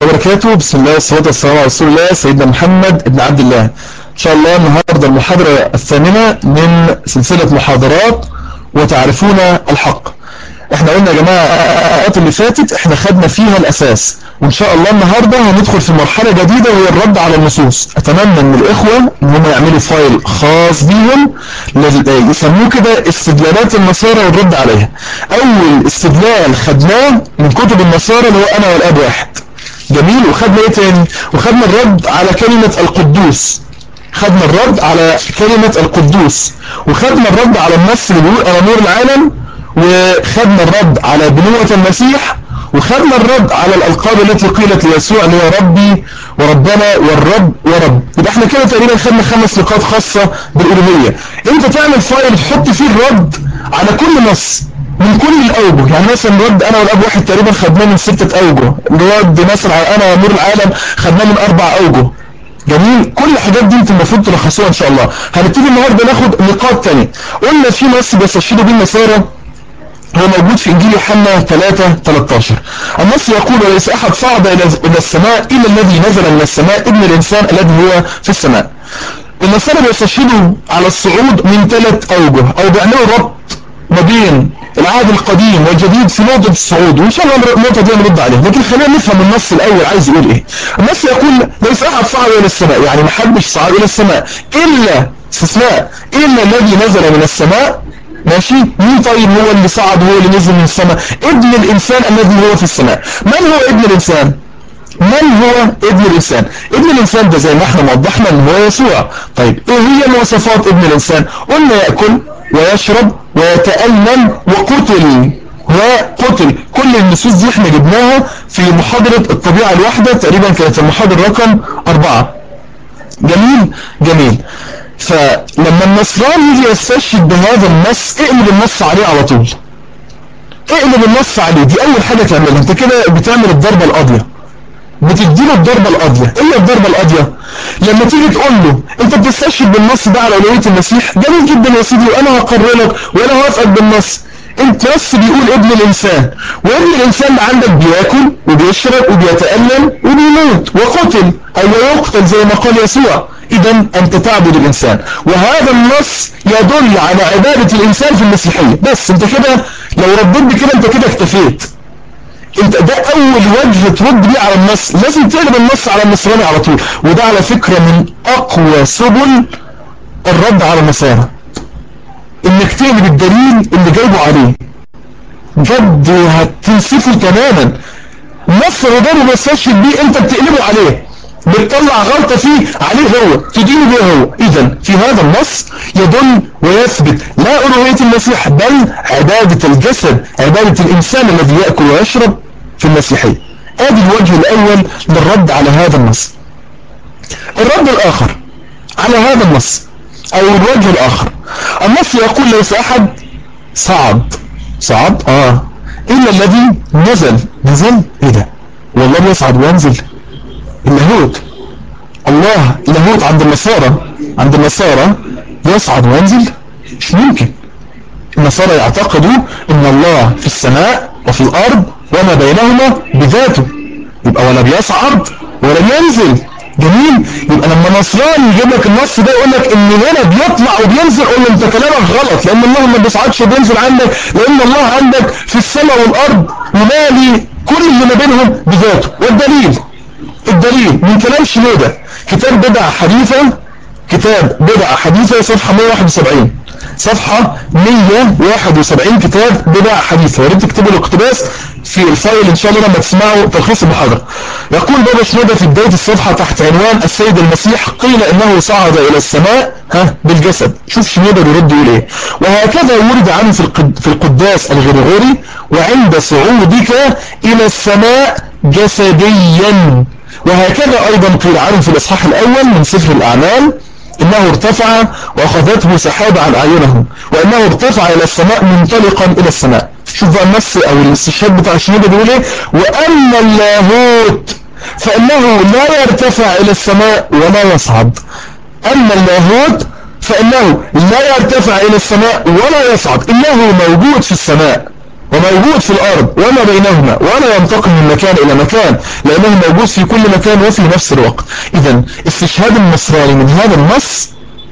وبركاته بسم الله والصلاة والسلام على رسول الله سيدنا محمد بن عبد الله إن شاء الله النهاردة المحاضرة الثامنة من سلسلة محاضرات وتعرفون الحق احنا قلنا يا جماعة الحلقات اللي فاتت احنا خدنا فيها الأساس وإن شاء الله النهاردة هندخل في مرحلة جديدة وهي الرد على النصوص أتمنى من الإخوة إن هم يعملوا فايل خاص بيهم يسموه كده استدلالات النصارى والرد عليها أول استدلال خدناه من كتب النصارى اللي هو أنا والأب واحد جميل وخدنا ايه تاني وخدنا الرد على كلمة القدوس خدنا الرد على كلمة القدوس وخدنا الرد على النص اللي بيقول انا نور العالم وخدنا الرد على بنوة المسيح وخدنا الرد على الألقاب التي قيلت ليسوع اللي هو ربي وربنا والرب ورب يبقى احنا كده تقريبا خدنا خمس نقاط خاصة بالألوهية انت تعمل فايل تحط فيه الرد على كل نص من كل الأوجه يعني مثلا الرد أنا والأب واحد تقريبا خدناه من ستة أوجه الرد مثلا على أنا ونور العالم خدناه من أربع أوجه جميل كل الحاجات دي انت المفروض تلخصوها ان شاء الله هنبتدي النهارده ناخد نقاط تانية قلنا في نص بيستشهدوا بيه النصارى هو موجود في انجيل يوحنا 3 13 النص يقول وليس احد صعد الى السماء الا الذي نزل من السماء ابن الانسان الذي هو في السماء النصارى بيستشهدوا على الصعود من ثلاث اوجه او بيعملوا ربط ما بين العهد القديم والجديد في نقطة الصعود وإن شاء الله النقطة دي نرد عليها لكن خلينا نفهم النص الأول عايز يقول إيه النص يقول ليس أحد صعد إلى السماء يعني ما حدش صعد إلى السماء إلا استثناء إلا الذي نزل من السماء ماشي مين طيب هو اللي صعد هو اللي نزل من السماء ابن الإنسان الذي هو في السماء من هو ابن الإنسان من هو ابن الإنسان ابن الإنسان ده زي ما احنا وضحنا ان هو يسوع طيب ايه هي مواصفات ابن الإنسان قلنا يأكل ويشرب ويتألم وقتل وقتل كل النصوص دي احنا جبناها في محاضرة الطبيعة الواحدة تقريبا كانت المحاضرة رقم أربعة جميل جميل فلما النصراني يجي يستشهد بهذا النص اقلب النص عليه على طول اقلب النص عليه دي اول حاجة تعملها انت كده بتعمل الضربة القاضية بتديله الضربة القاضية ايه الضربة القاضية لما تيجي تقول له انت بتستشهد بالنص ده على اولوية المسيح جميل جدا يا سيدي وانا هقرر لك وانا هوافقك بالنص انت بس بيقول ابن الانسان وابن الانسان اللي عندك بياكل وبيشرب وبيتألم وبيموت وقتل او يقتل زي ما قال يسوع اذا انت تعبد الانسان وهذا النص يدل على عبادة الانسان في المسيحية بس انت كده لو رديت بكده انت كده اكتفيت انت ده اول وجه ترد بيه على النص لازم تقلب النص على النصراني على طول وده على فكرة من اقوى سبل الرد على النصارى انك تقلب الدليل اللي جايبه عليه بجد هتنسفه تماما النص اللي ده بيستشهد بيه انت بتقلبه عليه بتطلع غلطة فيه عليه هو تدينه بيه هو اذا في هذا النص يدل ويثبت لا ألوهية المسيح بل عبادة الجسد عبادة الإنسان الذي يأكل ويشرب في المسيحية ادي الوجه الأول للرد على هذا النص الرد الآخر على هذا النص أو الوجه الآخر النص يقول ليس أحد صعد صعد آه إلا الذي نزل نزل إيه ده والله يصعد وينزل اللاهوت الله اللاهوت عند النصارى عند النصارى يصعد وينزل مش ممكن النصارى يعتقدوا ان الله في السماء وفي الارض وما بينهما بذاته يبقى ولا بيصعد ولا بينزل جميل يبقى لما نصراني يجيب لك النص ده يقول لك ان هنا بيطلع وبينزل قول له انت كلامك غلط لان الله ما بيصعدش وبينزل عندك لان الله عندك في السماء والارض ومالي كل اللي ما بينهم بذاته والدليل الدليل من كلام شنودة كتاب بدع حديثة كتاب بدع حديثة صفحة 171 صفحة 171 كتاب بدع حديثة وريت تكتبوا الاقتباس في الفايل ان شاء الله لما تسمعوا تلخيص المحاضرة يقول بابا شنودة في بداية الصفحة تحت عنوان السيد المسيح قيل انه صعد الى السماء ها بالجسد شوف شنودة بيرد يقول ايه وهكذا ورد عنه في, القد في القداس الغرغوري وعند صعودك الى السماء جسديا وهكذا ايضا قيل عنه في الاصحاح الاول من سفر الاعمال انه ارتفع واخذته سحابة عن اعينهم وانه ارتفع الى السماء منطلقا الى السماء شوف بقى النص او الاستشهاد بتاع الشنيدة بيقول ايه واما اللاهوت فانه لا يرتفع الى السماء ولا يصعد اما اللاهوت فانه لا يرتفع الى السماء ولا يصعد انه موجود في السماء وموجود في الأرض وما بينهما ولا ينتقل من مكان إلى مكان لأنه موجود في كل مكان وفي نفس الوقت إذا استشهاد النصراني من هذا النص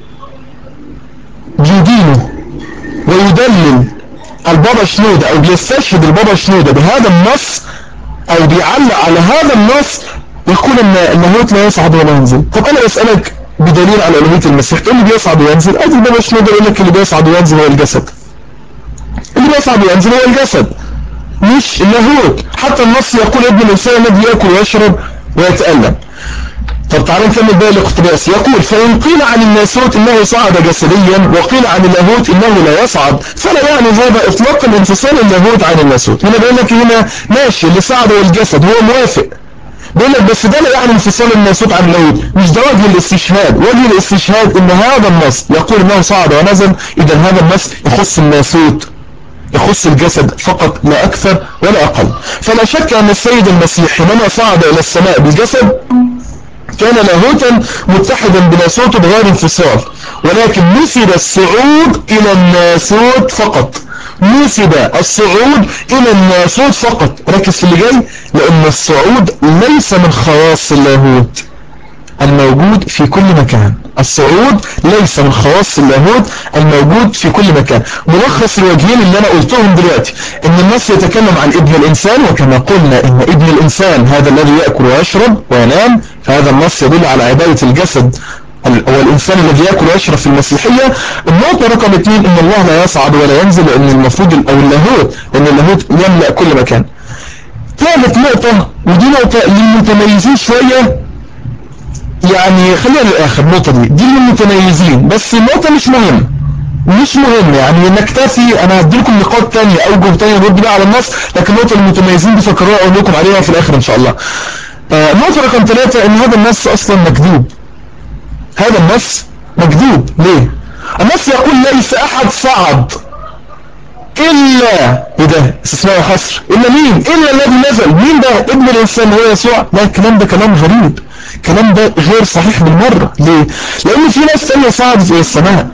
يدينه ويدلل البابا شنودة أو بيستشهد البابا شنودة بهذا النص أو بيعلق على هذا النص يقول ان اللاهوت لا يصعد ولا ينزل طب انا بسألك بدليل على الوهية المسيح تقول لي بيصعد وينزل ادي البابا شنودة يقول لك اللي بيصعد وينزل هو الجسد اللي بيصعد وينزل هو الجسد مش اللاهوت حتى النص يقول ابن الانسان الذي ياكل ويشرب ويتألم طب تعالوا نكمل بقى الاقتباس يقول فإن قيل عن الناسوت إنه صعد جسديا وقيل عن اللاهوت إنه لا يصعد فلا يعني هذا إطلاقا انفصال اللاهوت عن الناسوت هنا بيقول لك هنا ماشي اللي صعد هو الجسد هو موافق بيقول لك بس ده لا يعني انفصال الناسوت عن اللاهوت مش ده وجه الاستشهاد وجه الاستشهاد ان هذا النص يقول انه صعد ونزل اذا هذا النص يخص الناسوت يخص الجسد فقط لا أكثر ولا أقل فلا شك أن السيد المسيح حينما صعد إلى السماء بالجسد كان لاهوتا متحدا بناسوته بغير انفصال ولكن نسب الصعود إلى الناسوت فقط نسب الصعود إلى الناسوت فقط ركز في اللي جاي لأن الصعود ليس من خواص اللاهوت الموجود في كل مكان الصعود ليس من خواص اللاهوت الموجود في كل مكان ملخص الوجهين اللي انا قلتهم دلوقتي ان النص يتكلم عن ابن الانسان وكما قلنا ان ابن الانسان هذا الذي يأكل ويشرب وينام فهذا النص يدل على عبادة الجسد هو الإنسان الذي يأكل ويشرب في المسيحية النقطة رقم اثنين إن الله لا يصعد ولا ينزل لأن المفروض أو اللاهوت لأن اللاهوت يملأ كل مكان ثالث نقطة ودي نقطة للمتميزين شوية يعني خلينا للآخر النقطة دي دي للمتميزين بس النقطة مش مهم مش مهم يعني نكتفي انا هدي لكم نقاط تانية اوجه تانية نرد بقى على النص لكن النقطة للمتميزين دي فكروها اقول لكم عليها في الاخر ان شاء الله آه النقطة رقم ثلاثة ان هذا النص اصلا مكذوب هذا النص مكذوب ليه النص يقول ليس احد صعد الا ايه ده استثناء وحصر الا مين الا الذي نزل مين ده ابن الانسان هو يسوع لا الكلام ده كلام غريب الكلام ده غير صحيح بالمرة ليه لان في ناس تانية صعدت الى السماء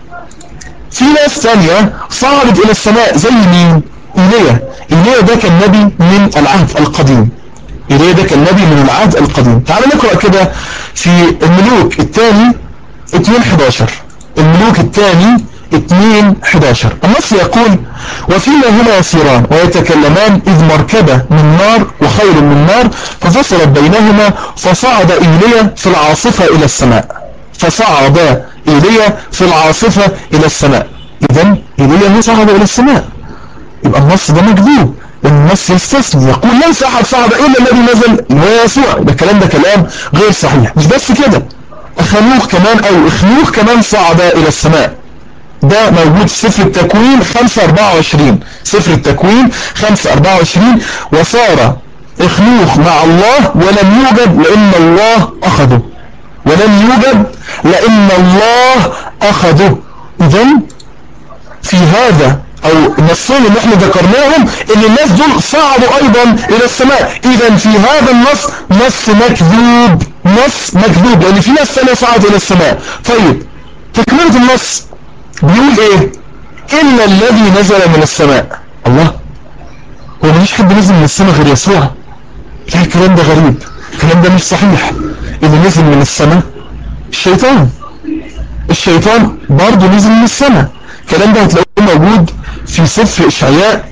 في ناس تانية صعدت الى السماء زي مين ايليا ايليا ده كان نبي من العهد القديم إيليا ده كان نبي من العهد القديم تعالوا نقرأ كده في الملوك الثاني 2-11 الملوك الثاني 2-11 النص يقول وفيما هما يسيران ويتكلمان إذ مركبة من نار وخيل من نار ففصلت بينهما فصعد إيليا في العاصفة إلى السماء فصعد إيليا في العاصفة إلى السماء إذا إيليا هو صعد إلى السماء يبقى النص ده مكذوب النص يستثني يقول ليس أحد صعد إلا الذي نزل هو يسوع ده الكلام ده كلام غير صحيح مش بس كده أخنوخ كمان أو إخنوخ كمان صعد إلى السماء ده موجود في سفر التكوين 524 سفر التكوين 524 وصار إخنوخ مع الله ولم يوجد لأن الله أخذه ولم يوجد لأن الله أخذه إذا في هذا او النصين اللي احنا ذكرناهم ان الناس دول صعدوا ايضا الى السماء اذا في هذا النص نص مكذوب نص مكذوب لان في ناس ثانيه صعدت الى السماء طيب تكملة النص بيقول ايه الا الذي نزل من السماء الله هو مفيش حد نزل من السماء غير يسوع لا الكلام ده غريب الكلام ده مش صحيح اللي نزل من السماء الشيطان الشيطان برضه نزل من السماء الكلام ده هتلاقوه موجود في سفر إشعياء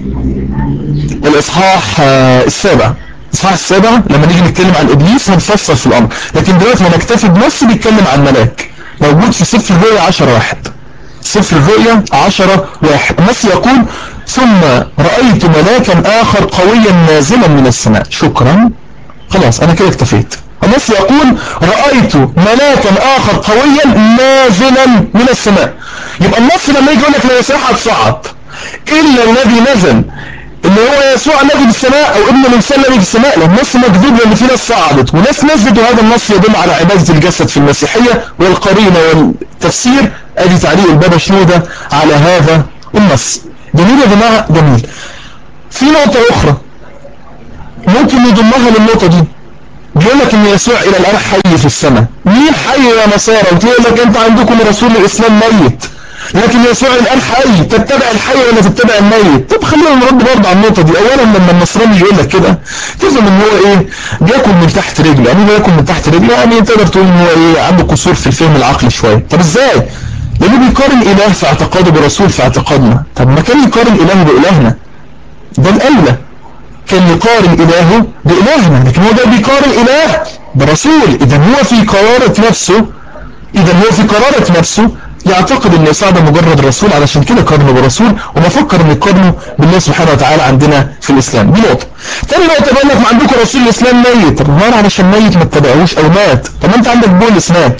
الإصحاح السابع الإصحاح السابع لما نيجي نتكلم عن إبليس هنفصل في الأمر لكن دلوقتي هنكتفي بنص بيتكلم عن ملاك موجود في سفر الرؤيا 10 واحد سفر الرؤيا 10 واحد النص يقول ثم رأيت ملاكا آخر قويا نازلا من السماء شكرا خلاص أنا كده اكتفيت النص يقول رأيت ملاكا آخر قويا نازلا من السماء يبقى النص لما يجي يقول لك لا يسوع صعد إلا الذي نزل اللي هو يسوع الذي في السماء أو ابن الإنسان الذي في السماء لو النص مكذوب لأن في ناس صعدت وناس نزلت وهذا النص يدل على عبادة الجسد في المسيحية والقرينة والتفسير أدي تعليق البابا شنودة على هذا النص جميل يا جماعة جميل في نقطة أخرى ممكن نضمها للنقطة دي بيقول لك ان يسوع الى الان حي في السماء مين حي يا نصارى وتقول لك انت عندكم رسول الاسلام ميت لكن يسوع الان حي تتبع الحي ولا تتبع الميت طب خلينا نرد برضه على النقطه دي اولا لما النصراني يقول لك كده تفهم ان هو ايه بياكل من تحت رجله يعني بياكل من تحت رجله يعني تقدر تقول ان هو ايه عنده قصور في الفهم العقلي شويه طب ازاي لانه بيقارن اله في اعتقاده برسول في اعتقادنا طب ما كان يقارن اله بالهنا ده الاولى كان يقارن إلهه بإلهنا لكن هو ده بيقارن إله برسول إذا هو في قرارة نفسه إذا هو في قرارة نفسه يعتقد ان يسوع ده مجرد رسول علشان كده قارنه برسول وما فكر ان يقارنه بالله سبحانه وتعالى عندنا في الاسلام دي نقطه تاني نقطه بقول لك ما عندكم رسول الاسلام ميت طب ما علشان ميت ما اتبعوش او مات طب ما انت عندك بولس مات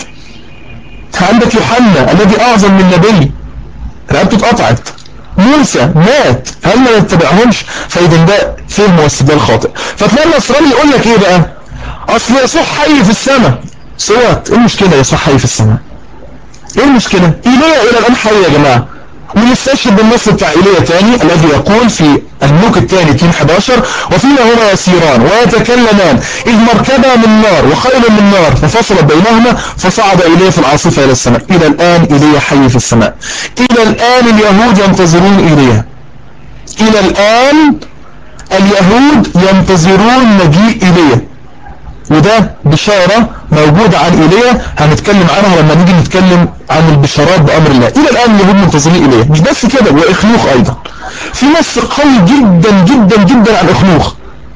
عندك يوحنا الذي اعظم من نبي رقبته اتقطعت موسى مات هل ما نتبعهمش فاذا ده فهم واستدلال خاطئ فتلاقي النصراني يقول لك ايه بقى اصل يسوع حي في السماء صوت ايه المشكله يسوع حي في السماء ايه المشكله ايليا الى الان حي يا جماعه ونستشهد بالنص بتاع ايليا تاني الذي يقول في الملوك الثاني 2 11 وفيما هما يسيران ويتكلمان اذ مركبا من نار وخيل من نار ففصلت بينهما فصعد ايليا في العاصفه الى السماء الى الان ايليا حي في السماء الى الان اليهود ينتظرون ايليا الى الان اليهود ينتظرون مجيء ايليا وده بشارة موجودة عن إيليا هنتكلم عنها لما نيجي نتكلم عن البشارات بأمر الله إلى الآن اليهود منتظرين إيليا مش بس كده وإخنوخ أيضا في نص قوي جدا جدا جدا عن إخنوخ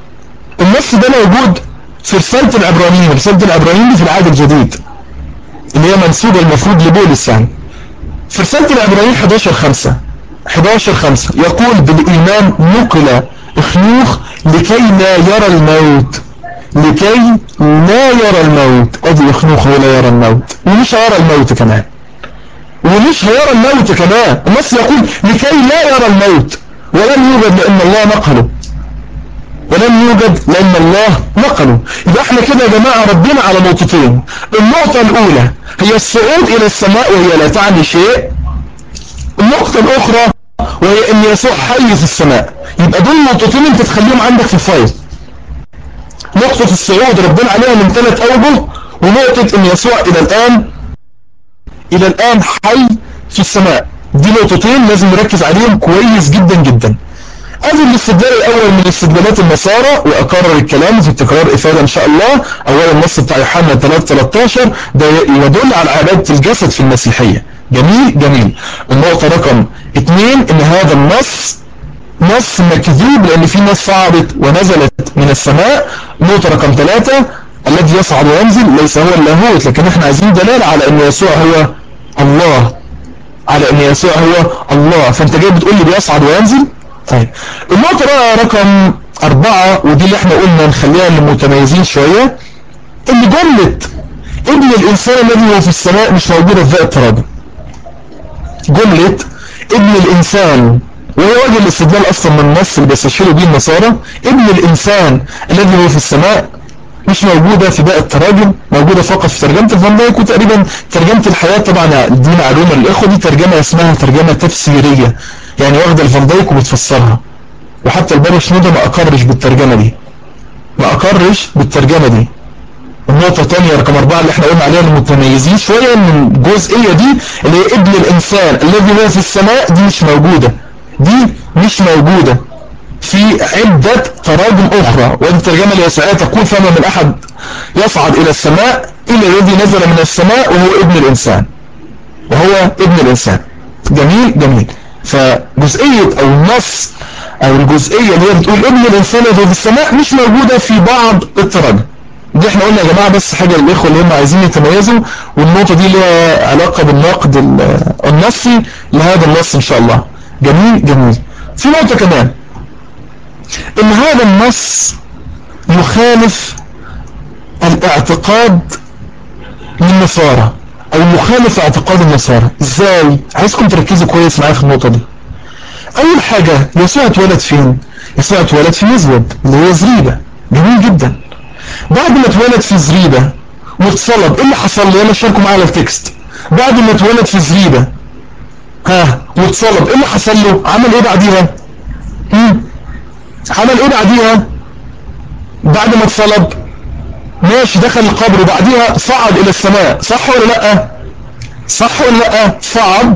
النص ده موجود في رسالة العبرانيين رسالة العبرانيين في العهد الجديد اللي هي منسوبة المفروض لبولس يعني في رسالة العبرانيين 11 5 11 5 يقول بالإيمان نقل إخنوخ لكي لا يرى الموت لكي لا يرى الموت ادي يخنوخ ولا يرى الموت ومش هيرى الموت كمان ومش هيرى الموت كمان النص يقول لكي لا يرى الموت ولم يوجد لان الله نقله ولم يوجد لان الله نقله يبقى احنا كده يا جماعة ربنا على نقطتين النقطة الاولى هي الصعود الى السماء وهي لا تعني شيء النقطة الاخرى وهي ان يسوع حي في السماء يبقى دول نقطتين انت تخليهم عندك في الفايل نقطة الصعود ربنا عليها من ثلاث أوجه ونقطة ان يسوع الى الآن الى الآن حي في السماء دي نقطتين لازم نركز عليهم كويس جدا جدا ادي الاستدلال الاول من استدلالات النصارى واكرر الكلام في التكرار افادة ان شاء الله اولا النص بتاع يوحنا 3 13 ده يدل على عبادة الجسد في المسيحية جميل جميل النقطة رقم اثنين ان هذا النص نص مكذوب لان في نص صعدت ونزلت من السماء نقطة رقم ثلاثة الذي يصعد وينزل ليس هو اللاهوت لكن احنا عايزين دلالة على ان يسوع هو الله على ان يسوع هو الله فانت جاي بتقول لي بيصعد وينزل طيب النقطة بقى رقم أربعة ودي اللي احنا قلنا نخليها للمتميزين شوية ان جملة ابن الإنسان الذي هو في السماء مش موجودة في ذات التراجم جملة ابن الإنسان وهي وجه الاستدلال أصلا من النص اللي بيستشيروا بيه النصارى ابن الإنسان الذي هو في السماء مش موجودة في باقي التراجم موجودة فقط في ترجمة الفان دايك وتقريبا ترجمة الحياة طبعا دي معلومة للإخوة دي ترجمة اسمها ترجمة تفسيرية يعني واخدة الفان دايك وبتفسرها وحتى البابا شنودة ما أقرش بالترجمة دي ما أقرش بالترجمة دي النقطة الثانية رقم أربعة اللي احنا قلنا عليها المتميزين شوية من الجزئية دي اللي هي ابن الإنسان الذي هو في السماء دي مش موجودة دي مش موجودة في عدة تراجم أخرى ودي الترجمة اليسوعية تقول فما من أحد يصعد إلى السماء إلا الذي نزل من السماء وهو ابن الإنسان وهو ابن الإنسان جميل جميل فجزئية أو النص أو الجزئية اللي هي بتقول ابن الإنسان الذي في السماء مش موجودة في بعض التراجم دي احنا قلنا يا جماعة بس حاجة للإخوة اللي هم عايزين يتميزوا والنقطة دي لها علاقة بالنقد النصي لهذا النص إن شاء الله جميل جميل في نقطة كمان ان هذا النص يخالف الاعتقاد للنصارى او يخالف اعتقاد النصارى ازاي عايزكم تركزوا كويس معايا في النقطة دي اول حاجة يسوع اتولد فين يسوع اتولد في يزود اللي هي زريبة جميل جدا بعد ما اتولد في زريبة واتصلب ايه اللي حصل لي انا شاركوا معايا التكست بعد ما اتولد في زريبة ها واتصلب ايه اللي حصل له عمل ايه بعديها هم؟ عمل ايه بعديها بعد ما اتصلب ماشي دخل القبر وبعديها صعد الى السماء صح ولا لا صح ولا لا صعد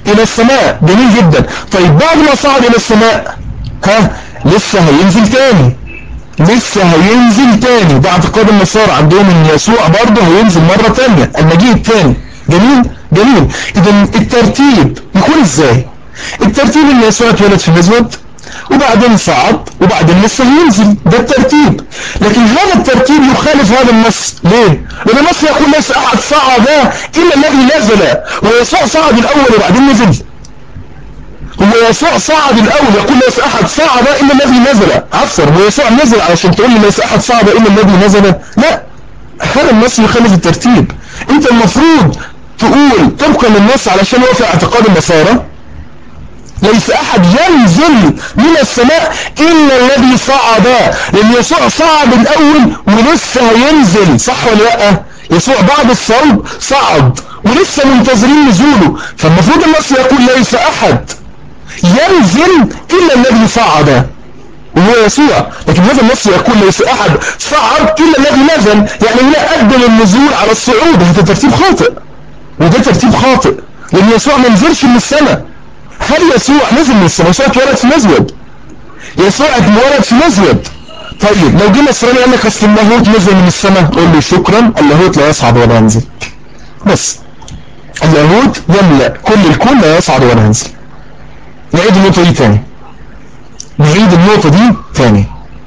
الى السماء جميل جدا طيب بعد ما صعد الى السماء ها لسه هينزل تاني لسه هينزل تاني ده اعتقاد النصارى عندهم ان يسوع برضه هينزل مرة تانية المجيء التاني جميل جميل اذا الترتيب يكون ازاي الترتيب ان يسوع اتولد في المزود وبعدين صعد وبعدين لسه هينزل ده الترتيب لكن هذا الترتيب يخالف هذا النص ليه لان النص يقول ليس احد صعد الا الذي نزل ويسوع صعد الاول وبعدين نزل هو يسوع صعد الاول يقول ليس احد صعد الا الذي نزل عفوا هو يسوع نزل علشان تقول لي ليس احد صعد الا الذي نزل لا هذا النص يخالف الترتيب انت المفروض تقول طبقا للنص علشان هو في اعتقاد النصارى ليس احد ينزل من السماء الا الذي صعد لان يسوع صعد الاول ولسه هينزل صح ولا لا يسوع بعد الصلب صعد ولسه منتظرين نزوله فالمفروض النص يقول ليس احد ينزل الا الذي صعد وهو يسوع لكن هذا النص يقول ليس احد صعد الا الذي نزل يعني هنا قدم النزول على الصعود هذا ترتيب خاطئ وده ترتيب خاطئ لان يسوع ما نزلش من السماء هل يسوع نزل من السماء يسوع اتولد في مزود يسوع اتولد في مزود طيب لو جينا اسرائيل قال لك اصل اللاهوت نزل من السماء قول له شكرا اللاهوت لا يصعد ولا ينزل بس اللاهوت يملأ كل الكون لا يصعد ولا ينزل نعيد النقطة دي تاني نعيد النقطة دي تاني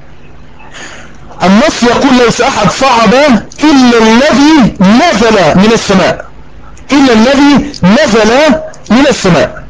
النص يقول ليس احد صعد الا الذي نزل من السماء الا الذي نزل من السماء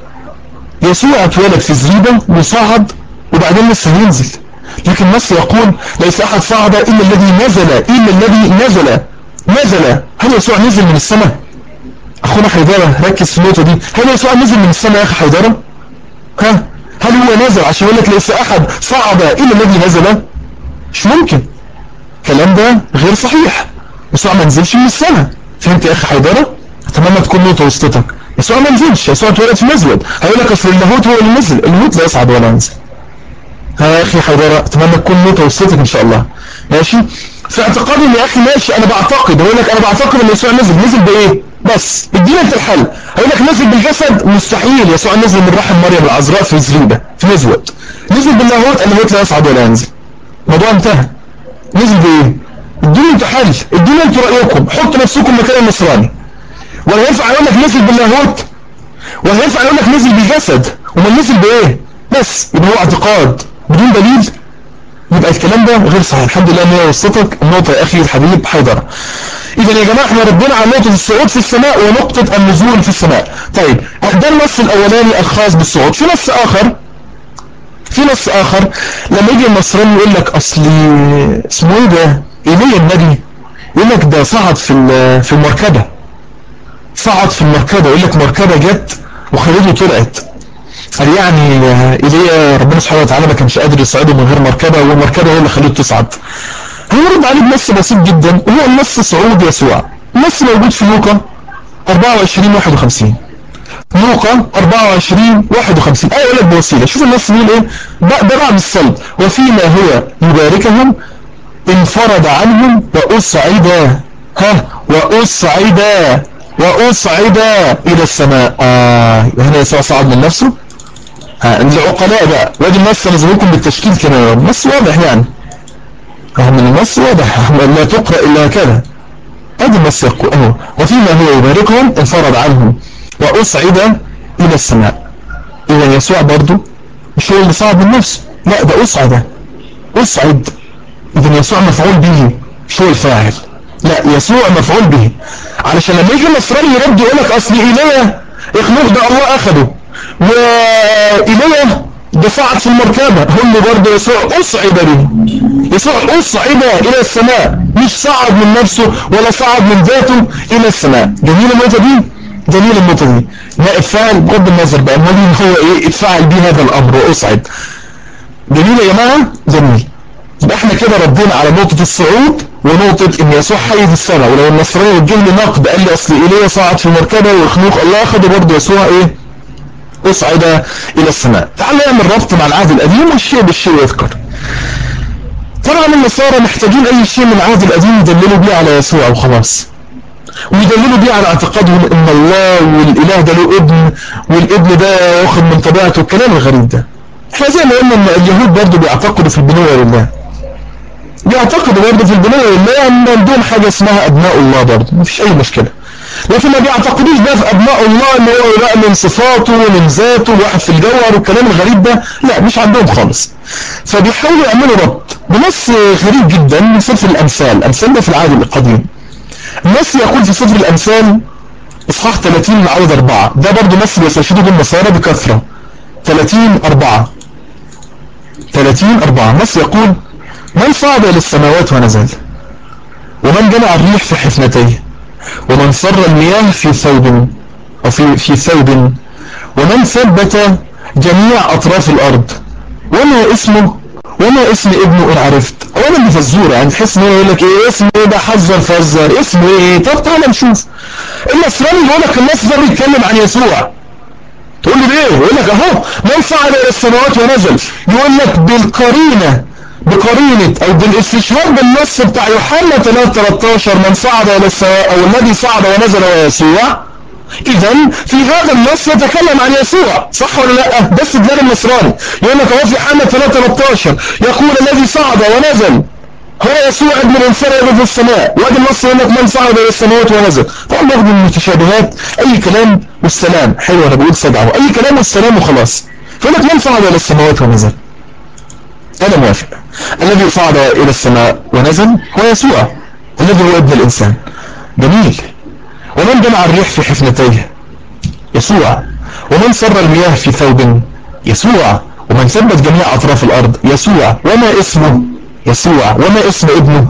يسوع اتولد في الزريبة وصعد وبعدين لسه هينزل لكن النص يقول ليس احد صعد الا الذي نزل الا الذي نزل نزل هل يسوع نزل من السماء اخونا حيدرة ركز في النقطة دي هل يسوع نزل من السماء يا اخي حيدرة ها هل هو نزل عشان يقول لك ليس احد صعد الا الذي نزل مش ممكن الكلام ده غير صحيح يسوع ما نزلش من السماء فهمت يا اخي حيدرة اتمنى تكون نقطة وسطتك يسوع ما نزلش يسوع اتولد في مزود هيقول لك اصل اللاهوت هو اللي نزل اللاهوت لا يصعد ولا ينزل ها يا اخي حيدرة اتمنى تكون نقطة وسطتك ان شاء الله ماشي في اعتقادي يا اخي ماشي انا بعتقد هقول لك انا بعتقد ان يسوع نزل نزل بايه بس ادينا انت الحل هقول لك نزل بالجسد مستحيل يسوع نزل من رحم مريم العذراء في زريبة في مزود نزل باللاهوت اللاهوت لا يصعد ولا ينزل الموضوع انتهى نزل بايه اديني انت حل اديني انتوا رايكم حطوا نفسكم مكان النصراني ولا ينفع يقول لك نزل باللاهوت ولا ينفع يقول لك نزل بالجسد وما نزل بايه بس يبقى هو اعتقاد بدون دليل يبقى الكلام ده غير صحيح الحمد لله ان هي وسطتك النقطه يا اخي الحبيب حيدر اذا يا جماعه احنا ردينا على نقطه الصعود في السماء ونقطه النزول في السماء طيب ده النص الاولاني الخاص بالصعود في نص اخر في نص اخر لما يجي النصراني يقول لك اصل اسمه ايه ده ايليا النبي يقول لك ده صعد في في المركبه صعد في المركبه يقول لك مركبه جت وخليته طلعت قال يعني ايليا ربنا سبحانه وتعالى ما كانش قادر يصعده من غير مركبه والمركبه هي اللي خلته تصعد هنرد عليه بنص بسيط جدا وهو النص صعود يسوع النص موجود في لوقا 24 51 لوقا 24 51 ايه يقول لك بوسيله شوف النص بيقول ايه ده بعد الصلب وفيما هو يباركهم انفرد عنهم واصعد ها واصعد واصعد الى السماء اه هنا يسوع صعد من نفسه ها العقلاء بقى وادي النص انا لكم بالتشكيل كمان النص واضح يعني من النص واضح لا تقرأ الا كذا ادي النص يقول اهو وفيما هو يباركهم انفرد عنهم واصعد الى السماء اذا يسوع برضو مش هو اللي صعد من نفسه لا ده اصعد اصعد اذا يسوع مفعول به مش هو الفاعل لا يسوع مفعول به علشان لما يجي النصراني يرد يقول لك اصل ايليا اخنوخ ده الله اخده وايليا ده صعد في المركبة هم برضه يسوع اصعد به يسوع اصعد الى السماء مش صعد من نفسه ولا صعد من ذاته الى السماء جميل النقطة دي جميل النقطة دي نائب فاعل بغض النظر بقى المهم هو ايه اتفاعل به هذا الامر واصعد جميل يا جماعة جميل يبقى احنا كده ردينا على نقطة الصعود ونقطة ان يسوع حي في السماء ولو النصراني وجه لي نقد قال لي اصل ايليا صعد في المركبة وخنوق الله اخده برضه يسوع ايه اصعد الى السماء تعال نعمل ربط مع العهد القديم والشيء بالشيء يذكر طبعا النصارى محتاجين اي شيء من العهد القديم يدللوا بيه على يسوع وخلاص ويدللوا بيه على اعتقادهم ان الله والاله ده له ابن والابن ده واخد من طبيعته الكلام الغريب ده احنا زي ما قلنا ان اليهود برضه بيعتقدوا في البنوة لله بيعتقدوا برضه في البنوة لله ان عندهم حاجة اسمها ابناء الله برضه مفيش اي مشكلة لكن ما بيعتقدوش بقى في ابناء الله ان هو بقى من صفاته ومن ذاته واحد في الجوهر والكلام الغريب ده لا مش عندهم خالص فبيحاولوا يعملوا ربط بنص غريب جدا من سفر الامثال الامثال ده في العهد القديم النص يقول في سفر الامثال اصحاح 30 من عدد 4 ده برضه نص بيستشهدوا بالنصارى بكثره 30 4 30 4 نص يقول من صعد الى السماوات ونزل ومن جمع الريح في حفنتيه ومن صر المياه في ثوب أو في, في ثوب ومن ثبت جميع أطراف الأرض وما اسمه وما اسم ابنه إن عرفت أولا دي فزورة يعني تحس إن هو يقول لك إيه اسمه إيه ده حذر فزر اسمه إيه طب تعالى نشوف النصراني يقول لك النص ده بيتكلم عن يسوع تقول لي ليه يقول لك أهو من صعد إلى السماوات ونزل يقول لك بالقرينة بقرينة او بالاستشهاد بالنص بتاع يوحنا 3:13 من صعد الى السماء او الذي صعد ونزل هو يسوع اذا في هذا النص يتكلم عن يسوع صح ولا لا ده استدلال النصراني يقول لك اهو في يوحنا 3:13 يقول الذي صعد ونزل هو يسوع ابن الانسان يرد في السماء وادي النص يقول لك من صعد الى السماوات ونزل طبعا ناخد من المتشابهات اي كلام والسلام حلو انا بقول سجعه اي كلام والسلام وخلاص فيقول لك من صعد الى السماوات ونزل أنا موافق الذي صعد إلى السماء ونزل هو يسوع الذي هو ابن الإنسان جميل ومن جمع الريح في حفنتيه يسوع ومن سر المياه في ثوب يسوع ومن ثبت جميع أطراف الأرض يسوع وما اسمه يسوع وما اسم ابنه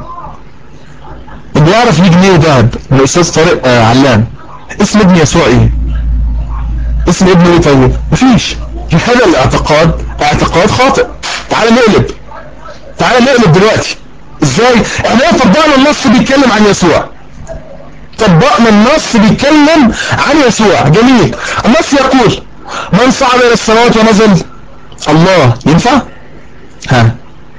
اللي يعرف يجي ليه ذهب من الأستاذ طارق آه علام اسم ابن يسوع ايه اسم ابنه ايه طيب مفيش هذا الاعتقاد اعتقاد خاطئ تعال نقلب تعال نقلب دلوقتي ازاي احنا طبقنا النص بيتكلم عن يسوع طبقنا النص بيتكلم عن يسوع جميل النص يقول من صعد الى السماوات ونزل الله ينفع ها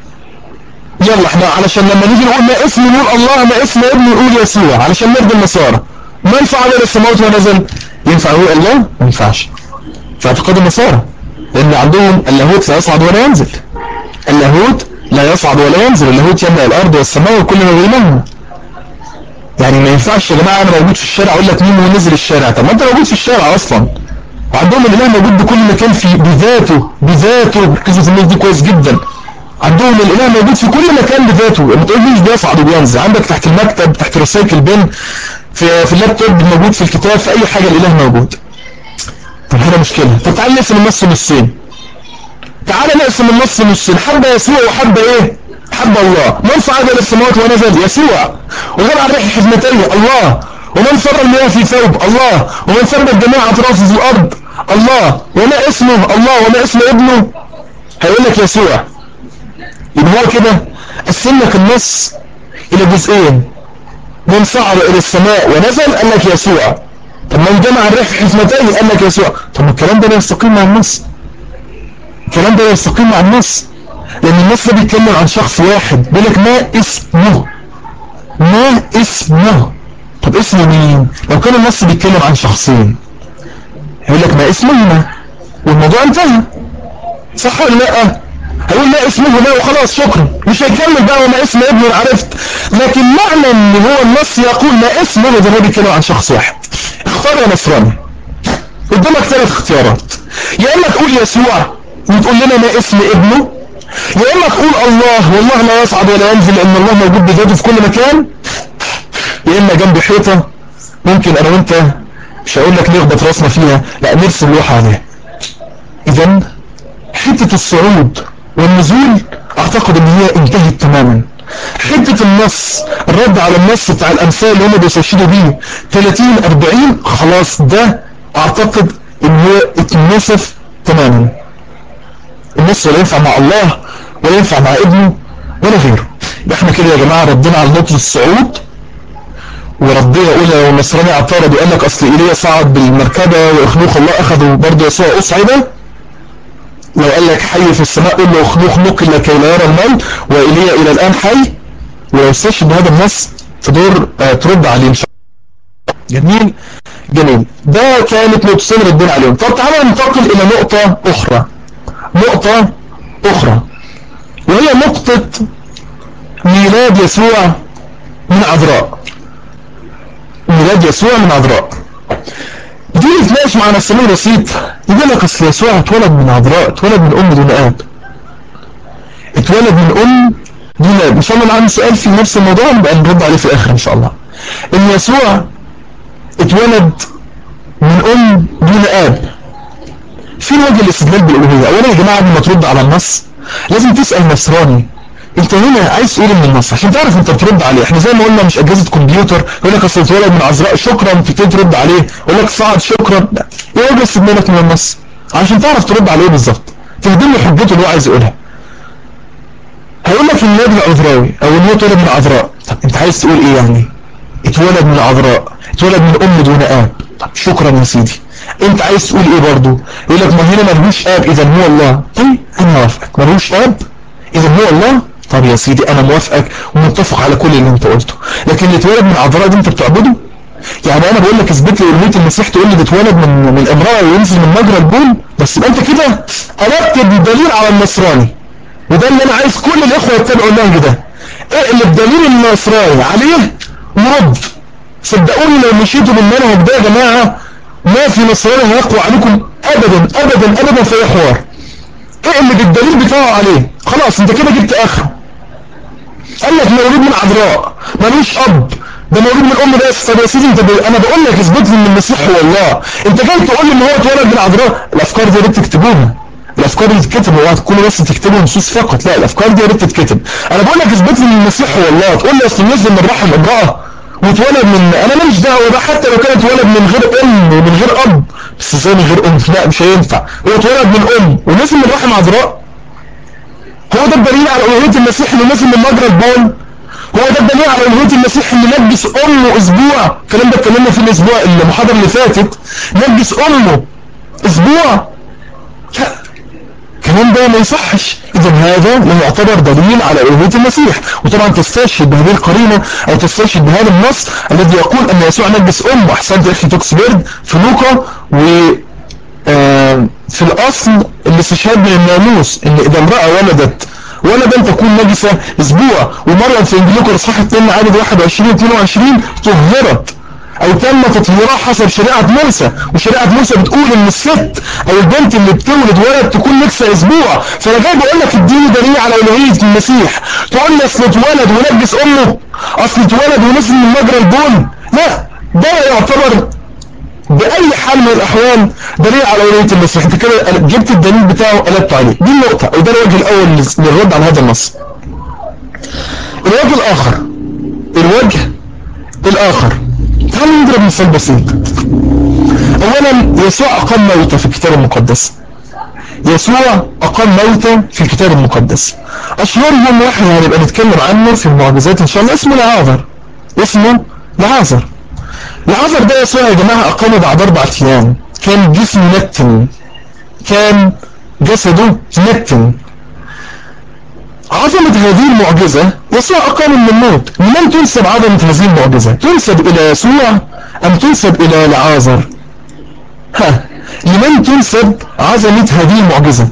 يلا احنا علشان لما نيجي نقول ما اسم نقول الله ما اسم ابن نقول يسوع علشان نرضي النصارى من صعد الى السماوات ونزل ينفع هو الله ما ينفعش في اعتقاد النصارى لان عندهم اللاهوت لا يصعد ولا ينزل اللاهوت لا يصعد ولا ينزل اللاهوت يملأ الارض والسماء وكل ما بينهما يعني ما ينفعش يا جماعه انا موجود في الشارع اقول لك مين نزل الشارع طب ما انت موجود في الشارع اصلا وعندهم الاله موجود بكل مكان في بذاته بذاته ركزوا في الناس دي كويس جدا عندهم الاله موجود في كل مكان بذاته ما تقوليش بيصعد وبينزل عندك تحت المكتب تحت رسائل بن في في اللابتوب موجود في الكتاب في اي حاجه الاله موجود طب هنا مشكله طب تعال نقسم النص نصين تعال نقسم النص نصين حب يسوع وحب ايه حب الله من صعد الى السماوات ونزل يسوع وجمع الريح حزمتيه الله ومن سر المياه في ثوب الله ومن ثبت جميع اطرافه في الارض الله وما اسمه الله وما اسم ابنه هيقول لك يسوع يبقى هو كده قسم لك النص الى جزئين من صعد الى السماء ونزل قال لك يسوع طب من جمع الريح في حزمتيه قال لك يسوع طب الكلام ده لا يستقيم مع النص الكلام ده لا يستقيم مع النص لان النص ده بيتكلم عن شخص واحد بيقول لك ما اسمه ما اسمه طب اسمه مين لو كان النص بيتكلم عن شخصين يقول لك ما اسمهما والموضوع انتهى صح ولا لا هيقول لا اسمه لا وخلاص شكرا مش هيكمل بقى وما اسم ابنه عرفت لكن معنى ان هو النص يقول ما اسمه ده هو بيتكلم عن شخص واحد اختار يا نصراني قدامك ثلاث اختيارات يا اما تقول يسوع وتقول لنا ما اسم ابنه يا اما تقول الله والله لا يصعد ولا ينزل لان الله موجود بذاته في كل مكان يا اما جنب حيطه ممكن انا وانت مش هقول لك نخبط راسنا فيها لا نرسم لوحه عليها اذا حته الصعود والنزول اعتقد ان هي انتهت تماما حته النص الرد على النص بتاع الامثال اللي هم بيستشهدوا بيه 30 40 خلاص ده اعتقد ان هو اتنسف تماما النص ولا ينفع مع الله ولا ينفع مع ابنه ولا غيره يبقى احنا كده يا جماعه ردينا على نقطه الصعود وردينا قلنا لو النصراني اعترض وقال لك اصل ايليا صعد بالمركبه واخنوخ الله اخذه برضه يسوع اصعد لو قال لك حي في السماء قل له اخنوخ نقل لكي لا يرى المال وايليا الى الان حي ولو استشهد بهذا النص تدور آه ترد عليه ان شاء جميل جميل ده كانت نقطتين ردينا عليهم طب تعالى ننتقل الى نقطة اخرى نقطة اخرى وهي نقطة ميلاد يسوع من عذراء ميلاد يسوع من عذراء دي نتناقش مع نفسنا بسيط يقول لك اصل يسوع اتولد من عذراء اتولد من ام دون اب اتولد من ام دون اب ان شاء الله اللي عنده سؤال في نفس الموضوع نبقى نرد عليه في الاخر ان شاء الله ان يسوع اتولد من ام دون اب في وجه الاستدلال بالالوهيه اولا يا جماعه قبل ما ترد على النص لازم تسال نصراني انت هنا عايز تقول من النص عشان تعرف انت بترد عليه احنا زي ما قلنا مش اجهزه كمبيوتر يقول لك اصل اتولد من عذراء شكرا تبتدي ترد عليه يقول لك صعد شكرا لا ايه وجه استدلالك من النص عشان تعرف ترد عليه بالظبط تهدم له حجته اللي هو عايز يقولها هيقول لك النبي العذراوي او ان هو اتولد من عذراء طب انت عايز تقول ايه يعني اتولد من عذراء اتولد من ام دون اب طب شكرا يا سيدي انت عايز تقول ايه برضو يقول لك ما هنا ملهوش اب اذا هو الله طيب انا موافقك ملهوش اب اذا هو الله طب يا سيدي انا موافقك ومتفق على كل اللي انت قلته لكن اللي اتولد من عذراء دي انت بتعبده يعني انا بقول لك اثبت لي الوهيه المسيح تقول لي ده اتولد من من امراه وينزل من مجرى البول بس يبقى انت كده قلبت الدليل على النصراني وده اللي انا عايز كل الاخوه يتبعوا النهج ده اقلب الدليل النصراني عليه ورد صدقوني لو مشيتوا بالمنهج ده يا جماعه ما في نصراني هيقوى عليكم ابدا ابدا ابدا في اي حوار اقلب الدليل بتاعه عليه خلاص انت كده جبت اخره قال لك مولود من عذراء ملوش اب ده مولود من ام بس طب يا سيدي انت ب... انا بقول لك اثبت لي ان المسيح هو الله انت جاي تقول لي ان هو اتولد من عذراء الافكار دي يا ريت تكتبوها الافكار دي تتكتب اوعى تكونوا بس تكتبوا نصوص فقط لا الافكار دي يا ريت تتكتب انا بقول لك اثبت لي ان المسيح هو الله تقول لي اصل نزل من رحم امراه واتولد من انا ماليش دعوه بقى حتى لو كان اتولد من غير ام ومن غير اب بس ازاي من غير ام لا مش هينفع هو اتولد من ام ونزل من رحم عذراء هو ده الدليل على الوهيه المسيح اللي نزل من مجرى البول هو ده الدليل على الوهيه المسيح اللي نجس امه اسبوع الكلام ده اتكلمنا فيه الاسبوع المحاضره اللي فاتت نجس امه اسبوع لا الكلام ده ما يصحش اذا هذا لا يعتبر دليل على الوهيه المسيح وطبعا تستشهد بهذه القرينه او تستشهد بهذا النص الذي يقول ان يسوع نجس امه احسنت يا اخي توكسبيرد في لوقا و آه في الاصل الاستشهاد من الناموس ان اذا امراه ولدت ولدا تكون نجسة اسبوع ومريم في انجيل لوقا اصحاح 2 عدد 21 22 طهرت او تم تطهيرها حسب شريعة موسى وشريعة موسى بتقول ان الست او البنت اللي بتولد ولد تكون نجسة اسبوع فانا جاي بقول لك اديني دليل على الوهية المسيح تقول لي اصل اتولد ونجس امه اصل اتولد ونزل من مجرى البول لا ده يعتبر بأي حال من الأحوال دليل على ولاية المسيح انت كده جبت الدليل بتاعه قلبت عليه دي النقطة وده الوجه الأول للرد على هذا النص الوجه الآخر الوجه الآخر تعالوا نضرب مثال بسيط أولا يسوع أقام موتى في الكتاب المقدس يسوع أقام موتى في الكتاب المقدس أشهرهم واحد هنبقى نتكلم عنه في المعجزات إن شاء الله اسمه لعازر اسمه لعازر العذر ده يسوع يا جماعة أقامه بعد أربع أيام كان جسمه نتن كان جسده نتن عظمة هذه المعجزة يسوع أقام من الموت لمن تنسب عظمة هذه المعجزة تنسب إلى يسوع أم تنسب إلى العازر ها لمن تنسب عظمة هذه المعجزة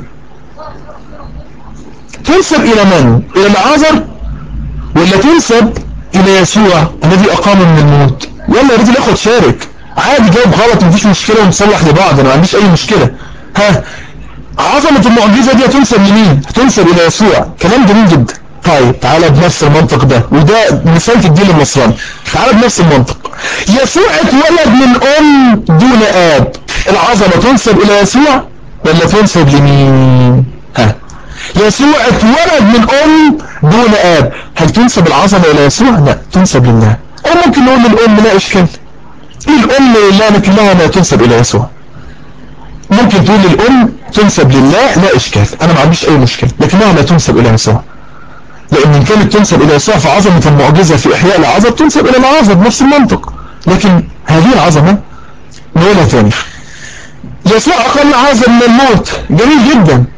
تنسب إلى من إلى العازر ولا تنسب إلى يسوع الذي أقام من الموت يلا يا ريت الاخوه تشارك عادي جاوب غلط مفيش مشكله ونصلح لبعض انا ما عنديش اي مشكله ها عظمه المعجزه دي هتنسب لمين هتنسب الى يسوع كلام جميل جدا طيب تعالى بنفس المنطق ده وده مثال في الدين النصراني تعالى بنفس المنطق يسوع اتولد من ام دون اب العظمه تنسب الى يسوع ولا تنسب لمين ها يسوع اتولد من ام دون اب هل تنسب العظمه الى يسوع لا تنسب لله او ممكن نقول للام لا اشكال ايه الام لا لكنها لا تنسب الى يسوع ممكن تقول للام تنسب لله لا اشكال انا ما عنديش اي مشكله لكنها لا تنسب الى يسوع لان ان كانت تنسب الى يسوع فعظمه المعجزه في احياء العظم تنسب الى العظم بنفس المنطق لكن هذه العظمه نقولها ثاني يسوع اقام عازم من الموت جميل جدا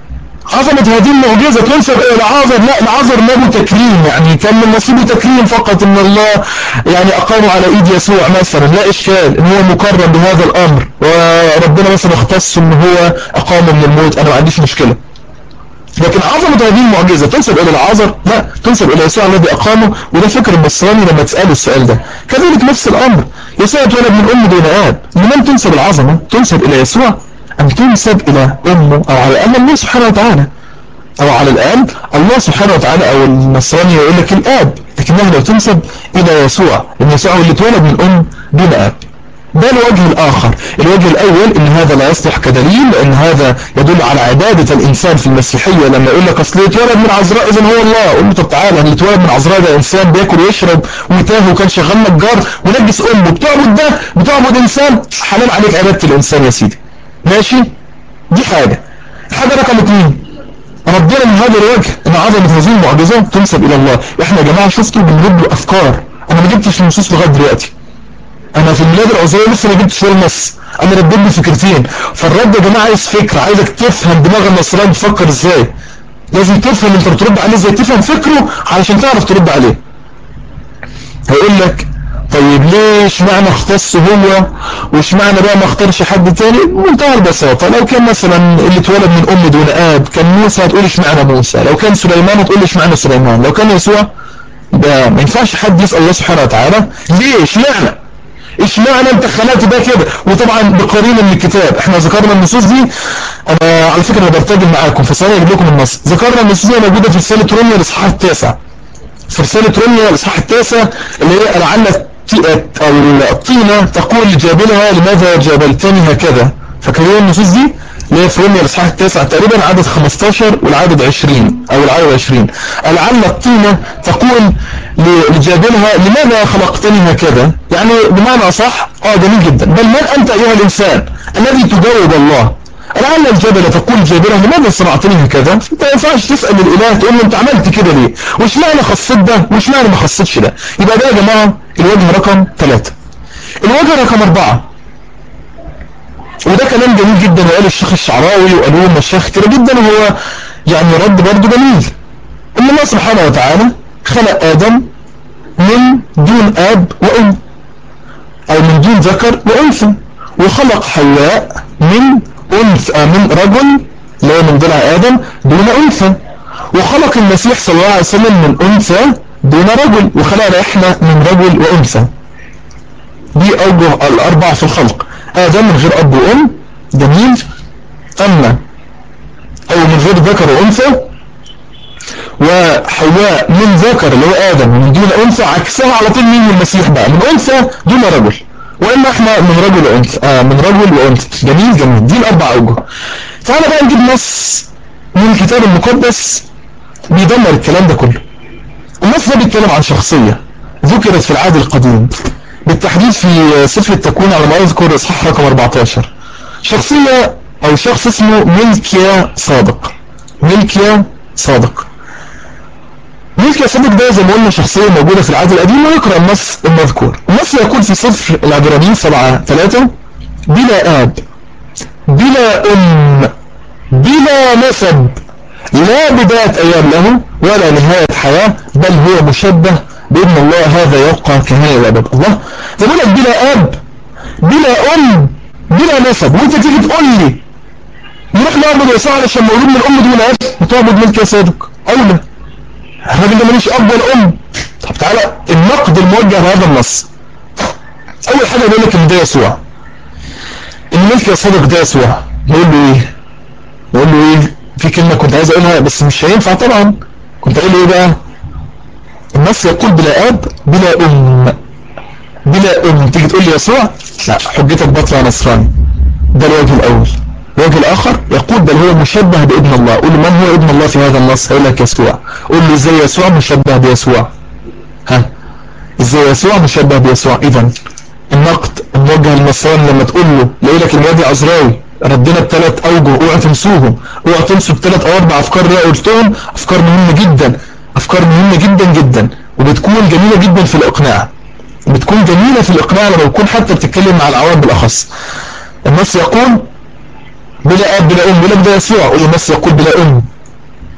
عظمة هذه المعجزة تنسب إلى العازر لا العازر له تكريم يعني كان من نصيبه تكريم فقط إن الله يعني أقامه على إيد يسوع مثلا لا إشكال إن هو مكرم بهذا الأمر وربنا مثلا اختص إن هو أقامه من الموت أنا ما عنديش مشكلة لكن عظمة هذه المعجزة تنسب إلى العازر لا تنسب إلى يسوع الذي أقامه وده فكر النصراني لما تسأله السؤال ده كذلك نفس الأمر يسوع اتولد من أم دون آب لمن تنسب العظمة تنسب إلى يسوع أم تنسب إلى أمه أو على الأقل الله سبحانه وتعالى أو على الآن الله سبحانه وتعالى أو النصراني يقول لك الآب لكنها لو تنسب إلى يسوع لأن يسوع هو اللي اتولد من أم دون آب ده الوجه الآخر الوجه الأول إن هذا لا يصلح كدليل لأن هذا يدل على عبادة الإنسان في المسيحية لما يقول لك أصل اتولد من عذراء إذن هو الله قول له طب تعالى اللي اتولد من عذراء ده إنسان بياكل ويشرب وتاه وكان شغال نجار ونجس أمه بتعبد ده بتعبد إنسان حلال عليك عبادة الإنسان يا سيدي ماشي دي حاجة الحاجة رقم اثنين ربنا من هذا الوجه ان عظمة هذه المعجزة تنسب الى الله احنا يا جماعة شفتوا بنجيب له افكار انا ما جبتش النصوص لغاية دلوقتي انا في الميلاد العزية لسه ما جبتش ولا نص انا رديت لي فكرتين فالرد يا جماعة عايز فكرة عايزك تفهم دماغ النصراني بتفكر ازاي لازم تفهم انت بترد عليه ازاي تفهم فكره علشان تعرف ترد عليه هيقول لك طيب ليه اشمعنى اختص هو واشمعنى بقى ما اختارش حد تاني بمنتهى البساطه لو كان مثلا اللي اتولد من ام دون اب كان موسى هتقول اشمعنى موسى لو كان سليمان هتقول اشمعنى سليمان لو كان يسوع ده ما ينفعش حد يسال الله سبحانه وتعالى ليه اشمعنى اشمعنى انت خلقت ده كده وطبعا بقرينه من الكتاب احنا ذكرنا النصوص دي انا على فكره انا برتجل معاكم فثانيه اجيب لكم النص ذكرنا النصوص دي موجوده في رساله روميا الاصحاح التاسع في رساله روميا الاصحاح التاسع اللي هي لعل أو الطينة تقول لجابلها لماذا جابلتني هكذا فاكرين النصوص دي اللي هي في روميا الاصحاح التاسع تقريبا عدد 15 والعدد 20 او العدد 20 لعل الطينة تقول لجابلها لماذا خلقتني هكذا يعني بمعنى اصح اه جميل جدا بل من انت ايها الانسان الذي تجاوب الله لعل الجبل تقول جابرة لماذا صنعتني هكذا انت ما ينفعش تسأل الاله تقول له انت عملت كده ليه وش معنى خصيت ده وش معنى ما خصيتش ده يبقى ده يا جماعة الوجه رقم ثلاثة الوجه رقم أربعة وده كلام جميل جدا وقال الشيخ الشعراوي وقالوه مشايخ كتير جدا وهو يعني رد برضه جميل ان الله سبحانه وتعالى خلق آدم من دون آب وأم أو من دون ذكر وأنثى وخلق حواء من أنثى من رجل لا من ضلع آدم دون أنثى وخلق المسيح صلى الله عليه وسلم من أنثى دون رجل وخلقنا إحنا من رجل وأنثى دي أوجه الأربع في الخلق آدم من غير أب وأم جميل أما أو من غير ذكر وأنثى وحواء من ذكر اللي هو آدم من دون أنثى عكسها على طول مين المسيح بقى من أنثى دون رجل وإما احنا من رجل وأنثى آه من رجل وأنثى جميل جميل دي الأربع أوجه تعالى بقى نجيب نص من الكتاب المقدس بيدمر الكلام ده كله النص ده بيتكلم عن شخصية ذكرت في العهد القديم بالتحديد في سفر التكوين على ما أذكر إصحاح رقم 14 شخصية أو شخص اسمه ملكيا صادق ملكيا صادق ملكيا صادق ده زي ما قلنا شخصية موجودة في العهد القديم ونقرأ النص المذكور النص يقول في سفر العبرانيين 7 3 بلا آب بلا أم بلا نسب لا بداية أيام له ولا نهاية حياة بل هو مشبه بإذن الله هذا يبقى كهاية الأبد الله زي لك بلا أب بلا أم بلا نسب وانت تيجي تقول لي نروح نعبد يسوع علشان مولود من أم دون أب وتعبد ملك يا صادق أولى الراجل ده ماليش أب ولا أم طب تعالى النقد الموجه لهذا النص أول حاجة بيقول لك إن ده يسوع إن ملك يا صادق ده يسوع نقول له إيه؟ نقول له إيه؟ في كلمة كنت عايز أقولها بس مش هينفع طبعا كنت أقول له إيه بقى؟ النص يقول بلا أب بلا أم بلا أم تيجي تقول لي يسوع لا حجتك باطلة نصراني ده الوجه الأول الوجه الآخر يقول بل هو مشبه بابن الله قول له من هو ابن الله في هذا النص هيقول لك يسوع قول له ازاي يسوع مشبه بيسوع ها ازاي يسوع مشبه بيسوع اذا النقد الموجه للنصراني لما تقول له لاقي لك الوادي عذراوي ردنا بثلاث اوجه اوعى تنسوهم اوعى تنسوا بثلاث او اربع افكار اللي قلتهم افكار مهمه جدا افكار مهمه جدا جدا وبتكون جميله جدا في الاقناع بتكون جميله في الاقناع لما تكون حتى بتتكلم مع العوام بالاخص النص يقول بلا اب بلا ام يقول لك ده يسوع والنص يقول بلا ام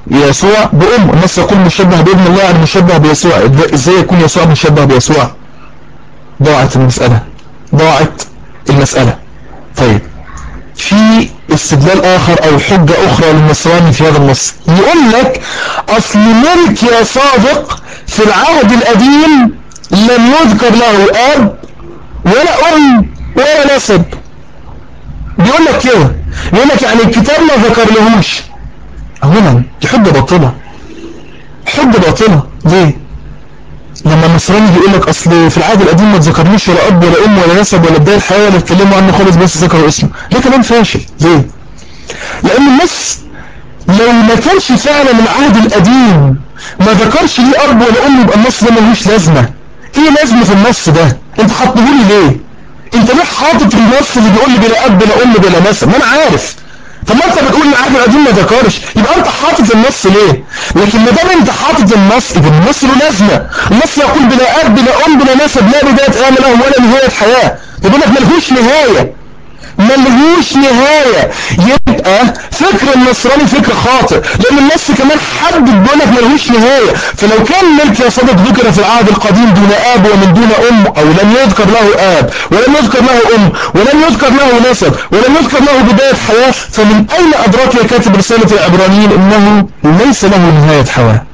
يسوع بأم النص يقول مشبه بابن الله يعني مشبه بيسوع ازاي يكون يسوع مشبه بيسوع ضاعت المسألة ضاعت المسألة طيب في استدلال آخر أو حجة أخرى للنصراني في هذا النص يقول لك أصل ملك يا صادق في العهد القديم لم يذكر له أب ولا أم ولا نسب بيقول لك كده بيقول لك يعني الكتاب ما ذكر لهوش أولا دي حجة باطلة حجة باطلة ليه لما النصراني بيقول لك اصل في العهد القديم ما تذكرنيش ولا اب ولا ام ولا نسب ولا بدايه الحياه ولا اتكلموا عنه خالص بس ذكروا اسمه ده كلام فاشل ليه لان النص لو ما كانش فعلا العهد القديم ما ذكرش ليه اب ولا ام يبقى النص ده ملوش لازمه ايه لازمه في النص ده انت حاطهولي ليه انت ليه حاطط النص اللي بيقول لي بلا اب بلا ام بلا نسب ما انا عارف طب ما انت بتقول العهد القديم ما ذكرش يبقى انت حاطط النص ليه لكن ما دام انت حاطط النص يبقى النص له لازمه النص يقول بلا اب بلا ام بلا نسب لا بدايه امل له ولا نهايه حياه يقول لك ملهوش نهايه ملهوش نهاية يبقى فكر النصراني فكر خاطئ لان النص كمان حدد بيقول لك ملهوش نهاية فلو كان ملك يا صدق ذكر في العهد القديم دون اب ومن دون ام او لم يذكر له اب ولم يذكر له ام ولم يذكر له نسب ولم يذكر له بداية حياة فمن اين ادراك يا كاتب رسالة العبرانيين انه ليس له نهاية حياة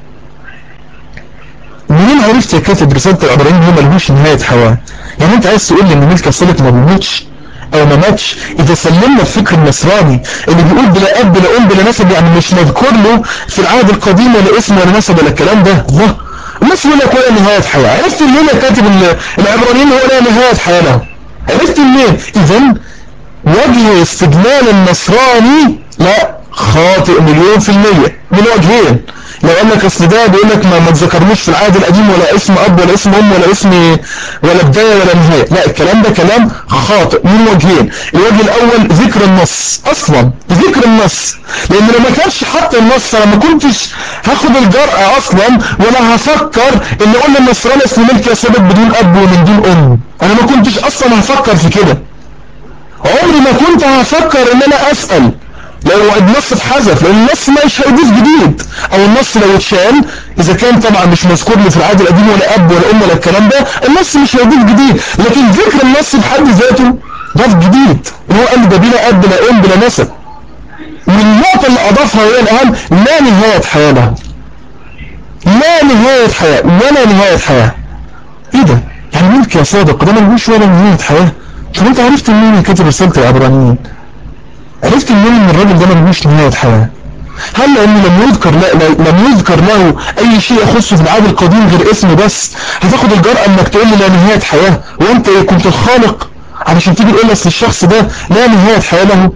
منين عرفت يا كاتب رسالة العبرانيين انه ملهوش نهاية حياة يعني انت عايز تقول لي ان ملك الصدق ما بيموتش او ما ماتش اذا سلمنا الفكر النصراني اللي بيقول بلا اب بلا ام بلا نسب يعني مش مذكور له في العهد القديم ولا اسم ولا نسب ولا الكلام ده الله الناس يقول لك ولا نهايه حياه عرفت منين كاتب العبرانيين هو لا نهايه حياه له عرفت منين اذا وجه استدلال النصراني لا خاطئ مليون في المية من وجهين لو قال لك اصل ده بيقول لك ما, ما تذكرنيش في العهد القديم ولا اسم اب ولا اسم ام ولا اسم ولا بدايه ولا نهايه لا الكلام ده كلام خاطئ من وجهين الوجه الاول ذكر النص اصلا ذكر النص لان لو ما كانش حط النص انا ما كنتش هاخد الجرأة اصلا ولا هفكر ان اقول للنصراني اسم ملك يا سبب بدون اب ومن دون ام انا ما كنتش اصلا هفكر في كده عمري ما كنت هفكر ان انا اسأل لو النص اتحذف لان النص مش هيضيف جديد او النص لو اتشال اذا كان طبعا مش مذكور لي في العهد القديم ولا اب ولا ام ولا الكلام ده النص مش هيضيف جديد لكن ذكر النص بحد ذاته ضاف جديد هو قال ده بلا اب بلا ام بلا نسب والنقطة اللي اضافها هي الاهم لا نهاية حياة له لا نهاية حياة ولا نهاية حياة ايه ده يعني ملك يا صادق ده ملوش ولا نهاية حياة طب انت عرفت منين كاتب رسالة العبرانيين عرفت منين ان الراجل ده ملوش نهاية حياة هل لانه لم يذكر لا لم يذكر له اي شيء يخصه في العهد القديم غير اسمه بس هتاخد الجرأة انك تقول لي لا نهاية حياة وانت كنت الخالق علشان تيجي تقول لس الشخص ده لا نهاية حياة له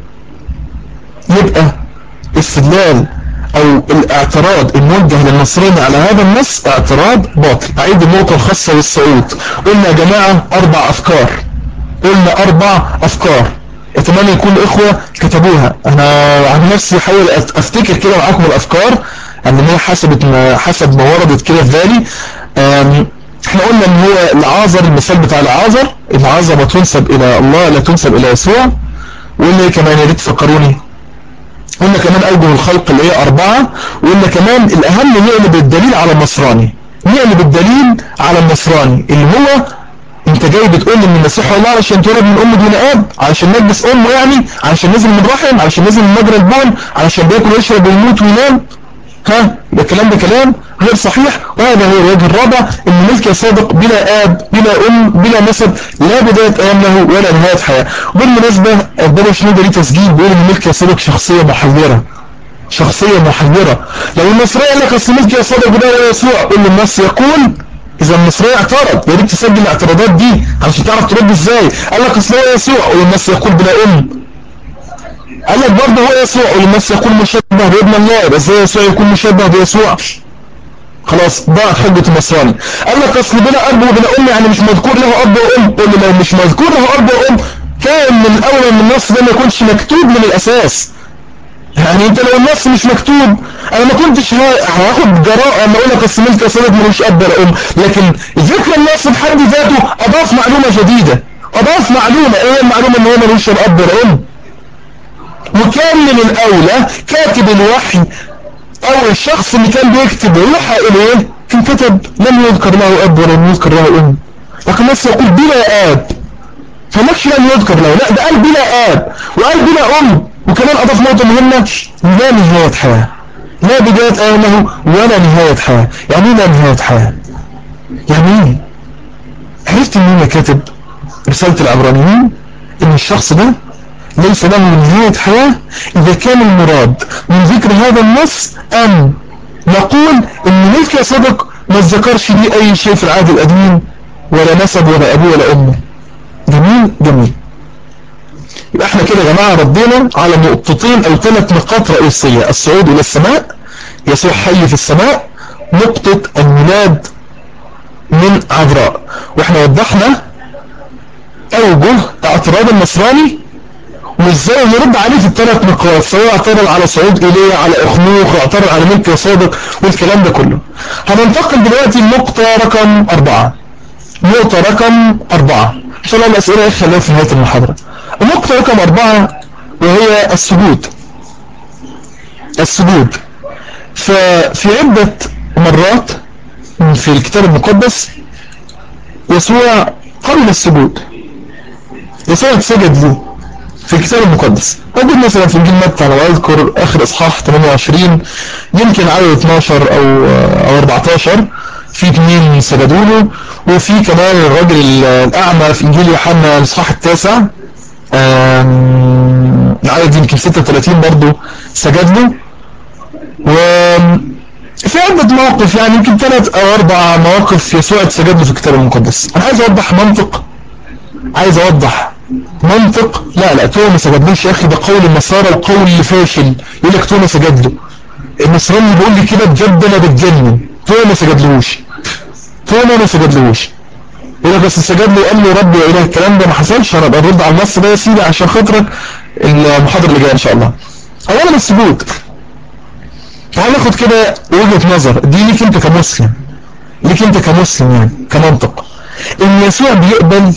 يبقى استدلال او الاعتراض الموجه للنصراني على هذا النص اعتراض باطل اعيد النقطة الخاصة بالصعود قلنا يا جماعة اربع افكار قلنا اربع افكار اتمنى يكون الاخوة كتبوها انا عن نفسي حاول افتكر كده معاكم الافكار ان هي حسبت ما حسب ما وردت كده في بالي احنا قلنا ان هو العازر المثال بتاع العازر العازر تنسب الى الله لا تنسب الى يسوع وقلنا ايه كمان يا ريت تفكروني قلنا كمان اوجه الخلق اللي هي اربعة وقلنا كمان الاهم نقلب الدليل على النصراني نقلب الدليل على النصراني اللي هو انت جاي بتقول ان المسيح هو الله علشان تولد من ام دون اب علشان نلبس امه يعني علشان نزل من رحم علشان نزل من مجرى البول علشان بياكل ويشرب ويموت وينام ها ده الكلام ده كلام غير صحيح وهذا هو الوجه الرابع ان ملك يا صادق بلا اب بلا ام بلا نسب لا بدايه ايام له ولا نهايه حياه وبالمناسبه البابا شنودة ليه تسجيل بيقول ان ملك يا صادق شخصيه محيره شخصيه محيره لو المصري قال لك اصل ملك يا صادق بلا يسوع قول له النص يقول اذا المصري اعترض يا ريت تسجل الاعتراضات دي علشان تعرف ترد ازاي قال لك اصل هو يسوع قول النص يقول بلا ام قال لك برضه هو يسوع قول النص يقول مشبه بابن الله بس ازاي يسوع يكون مشبه بيسوع خلاص ضاعت حجة النصراني قال لك اصل بلا اب وبلا ام يعني مش مذكور له اب وام قول له لو مش مذكور له اب وام كان من الاول من النص ده ما يكونش مكتوب من الاساس يعني انت لو النص مش مكتوب انا ما كنتش هاخد جراءة اما اقول لك اصل ملك سند ملوش اب ولا ام لكن ذكر النص بحد ذاته اضاف معلومة جديدة اضاف معلومة ايه المعلومة ان هو ملوش اب ولا ام وكان من الاولى كاتب الوحي او الشخص اللي كان بيكتب ويوحى اليه كان كتب لم يذكر له اب ولم يذكر له ام لكن الناس يقول بلا اب فماكش لم يذكر له لا ده قال بلا اب وقال بلا ام وكمان اضاف نقطه مهمه لا نهايه حياه لا بدايه آية له ولا نهايه حياه يعني ايه لا نهايه حياه يعني ايه عرفت مين اللي كاتب رساله العبرانيين ان الشخص ده ليس له نهاية حياة إذا كان المراد من ذكر هذا النص أن نقول إن ملك يا صدق ما ذكرش لي أي شيء في العهد القديم ولا نسب ولا أبوه ولا أمه جميل جميل يبقى احنا كده يا جماعة ردينا على نقطتين أو ثلاث نقاط رئيسية الصعود إلى السماء يسوع حي في السماء نقطة الميلاد من عذراء واحنا وضحنا أوجه اعتراض النصراني وازاي نرد عليه في الثلاث نقاط سواء اعترض على صعود ايليا على اخنوخ اعترض على ملك صادق والكلام ده كله هننتقل دلوقتي لنقطة رقم اربعة نقطة رقم اربعة ان شاء الله الاسئلة خليها في نهاية المحاضرة النقطة رقم اربعة وهي السجود السجود ففي عدة مرات في الكتاب المقدس يسوع قبل السجود يسوع سجد له في الكتاب المقدس موجود مثلا في انجيل متى لو اذكر اخر اصحاح 28 يمكن عدد 12 او او 14 في اثنين سجدوا له وفي كمان الراجل الاعمى في انجيل يوحنا الاصحاح التاسع العدد يمكن 36 برضه سجد له و في عدة مواقف يعني يمكن ثلاث او اربع مواقف يسوع اتسجد له في الكتاب المقدس انا عايز اوضح منطق عايز اوضح منطق لا لا تو ما سجدلوش يا اخي ده قول النصارى وقول اللي فاشل يقول لك تو ما سجد له النصراني بيقول لي كده بجد انا بتجنن تو ما سجدلوش تو ما سجدلوش يقول لك بس سجد له قال له ربي يا اله الكلام ده ما حصلش انا برد على النص ده يا سيدي عشان خاطرك المحاضره اللي جايه ان شاء الله اولا السجود تعال ناخد كده وجهه نظر دي ليك انت كمسلم ليك انت كمسلم يعني كمنطق ان يسوع بيقبل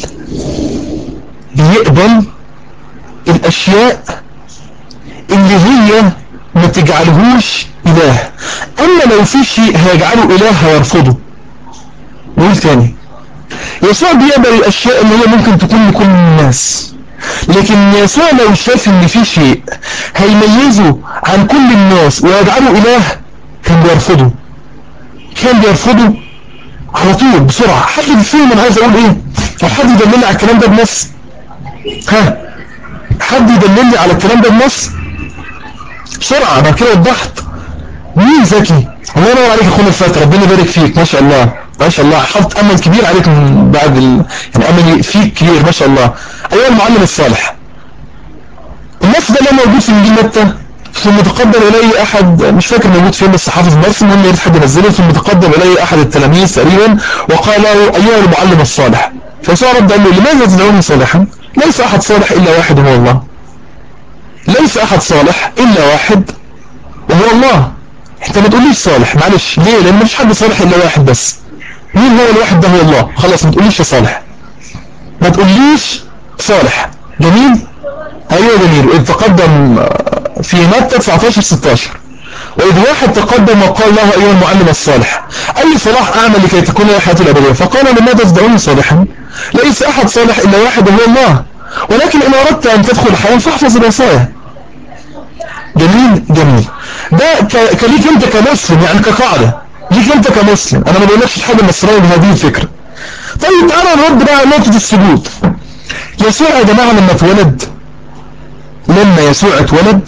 بيقبل الاشياء اللي هي ما تجعلهوش اله اما لو في شيء هيجعله اله هيرفضه نقول تاني يسوع بيقبل الاشياء اللي هي ممكن تكون لكل الناس لكن يسوع لو شاف ان في شيء هيميزه عن كل الناس ويجعله اله كان بيرفضه كان بيرفضه على طول بسرعة حد يفهم انا عايز اقول ايه او حد يدلني على الكلام ده بنص ها حد يدلني على الكلام ده بنص بسرعة انا كده وضحت مين ذكي الله ينور عليك يا اخونا الفتى ربنا يبارك فيك ما شاء الله ما شاء الله حط امل كبير عليك من بعد ال... يعني امل فيك كبير ما شاء الله ايها المعلم الصالح النص ده اللي موجود في انجيل متى ثم تقدم الي احد مش فاكر موجود فين بس حافظ النص المهم يريد حد ينزله ثم تقدم الي احد التلاميذ تقريبا وقال له ايها المعلم الصالح فيسوع رد قال له لماذا تدعوني صالحا؟ ليس احد صالح الا واحد هو الله ليس احد صالح الا واحد وهو الله انت ما تقوليش صالح معلش ليه لان مفيش حد صالح الا واحد بس مين هو الواحد ده هو الله خلاص ما تقوليش صالح ما تقوليش صالح جميل ايوه جميل اذ تقدم في متى 19 16 واذ واحد تقدم وقال له ايها المعلم الصالح اي صلاح اعمل لكي تكون لي حياتي الابديه فقال لماذا تدعوني صالحا ليس احد صالح الا واحد وهو الله ولكن ان اردت ان تدخل الحياه فاحفظ الوصايا جميل جميل ده كليك انت كمسلم يعني كقاعده ليك انت كمسلم انا ما بقولكش حاجه نصراني بهذه الفكره طيب تعالى نرد بقى على نقطه السجود يسوع يا جماعه لما اتولد لما يسوع اتولد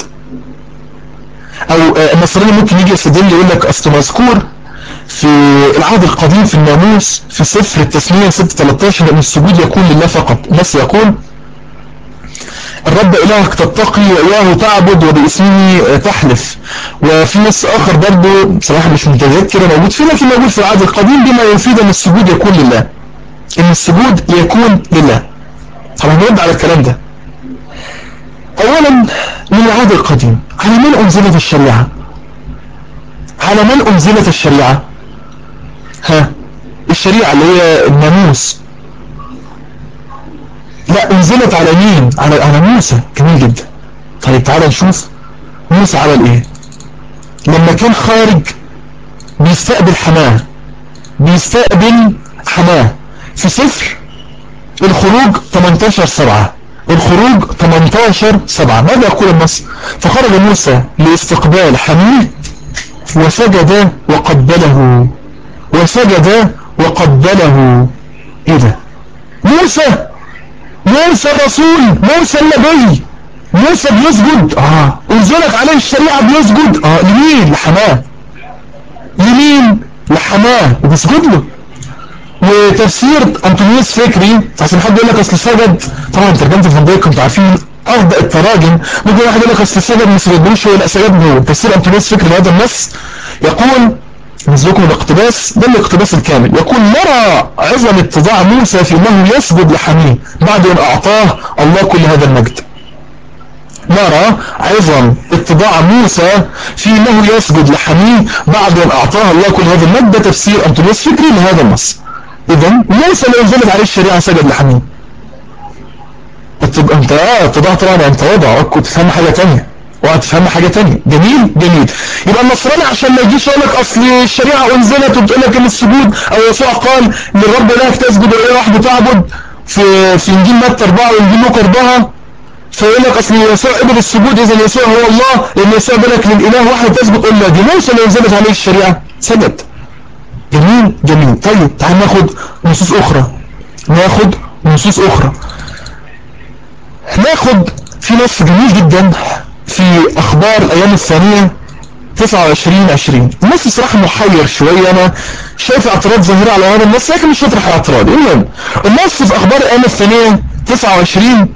او النصراني ممكن يجي يستدل يقول لك اصل مذكور في العهد القديم في الناموس في سفر التثنية 6 13 ان السجود يكون لله فقط النص يقول الرب إلهك تتقي وإياه تعبد وباسمه تحلف وفي نص آخر برضه بصراحة مش متذكر موجود فيه لكن موجود في العهد القديم بما يفيد أن السجود يكون لله أن السجود يكون لله طب هنرد على الكلام ده أولا من العهد القديم على من أنزلت الشريعة على من أنزلت الشريعة ها الشريعة اللي هي الناموس لا انزلت على مين على على موسى جميل جدا طيب تعالى نشوف موسى عمل ايه لما كان خارج بيستقبل حماه بيستقبل حماه في سفر الخروج 18 سبعة الخروج 18 سبعة ماذا يقول النص فخرج موسى لاستقبال حميه وسجد وقبله وسجد وقبله ايه ده موسى موسى الرسول موسى النبي موسى بيسجد اه انزلت عليه الشريعة بيسجد اه لمين لحماه لمين لحماه وبيسجد له وتفسير انطونيوس فكري عشان حد يقول لك اصل سجد طبعا ترجمة فان دايك كنتوا عارفين افضل التراجم ممكن واحد يقول لك اصل سجد ما سجدوش هو لا سجد هو تفسير انطونيوس فكري لهذا النص يقول نزلكم الاقتباس ده الاقتباس الكامل يقول نرى عظم اتضاع موسى في انه يسجد لحميه بعد ان اعطاه الله كل هذا المجد نرى عظم اتباع موسى في انه يسجد لحميه بعد ان اعطاه الله كل هذا المجد ده تفسير انطونيوس فكري لهذا النص اذا موسى لو انزلت عليه الشريعه سجد لحميه تبقى انت اه اتضاع طبعا انت وضع كنت تفهم حاجه ثانيه وهتفهم حاجة تانية جميل جميل يبقى النصراني عشان ما يجيش يقول لك اصل الشريعة انزلت وبتقول لك ان السجود او يسوع قال للرب لك تسجد وايه واحد تعبد في في انجيل متى 4 وانجيل لوقا 4 فيقول لك اصل يسوع قبل السجود اذا يسوع هو الله لان يسوع لك للاله واحد تسجد الا دي موسى اللي انزلت عليه الشريعة سجد جميل جميل طيب تعال ناخد نصوص اخرى ناخد نصوص اخرى ناخد في نص جميل جدا في اخبار الايام الثانية 29 20 النص صراحة محير شوية انا شايف اعتراض ظاهرة على هذا النص لكن مش هطرح اعتراض المهم النص في اخبار الايام الثانية 29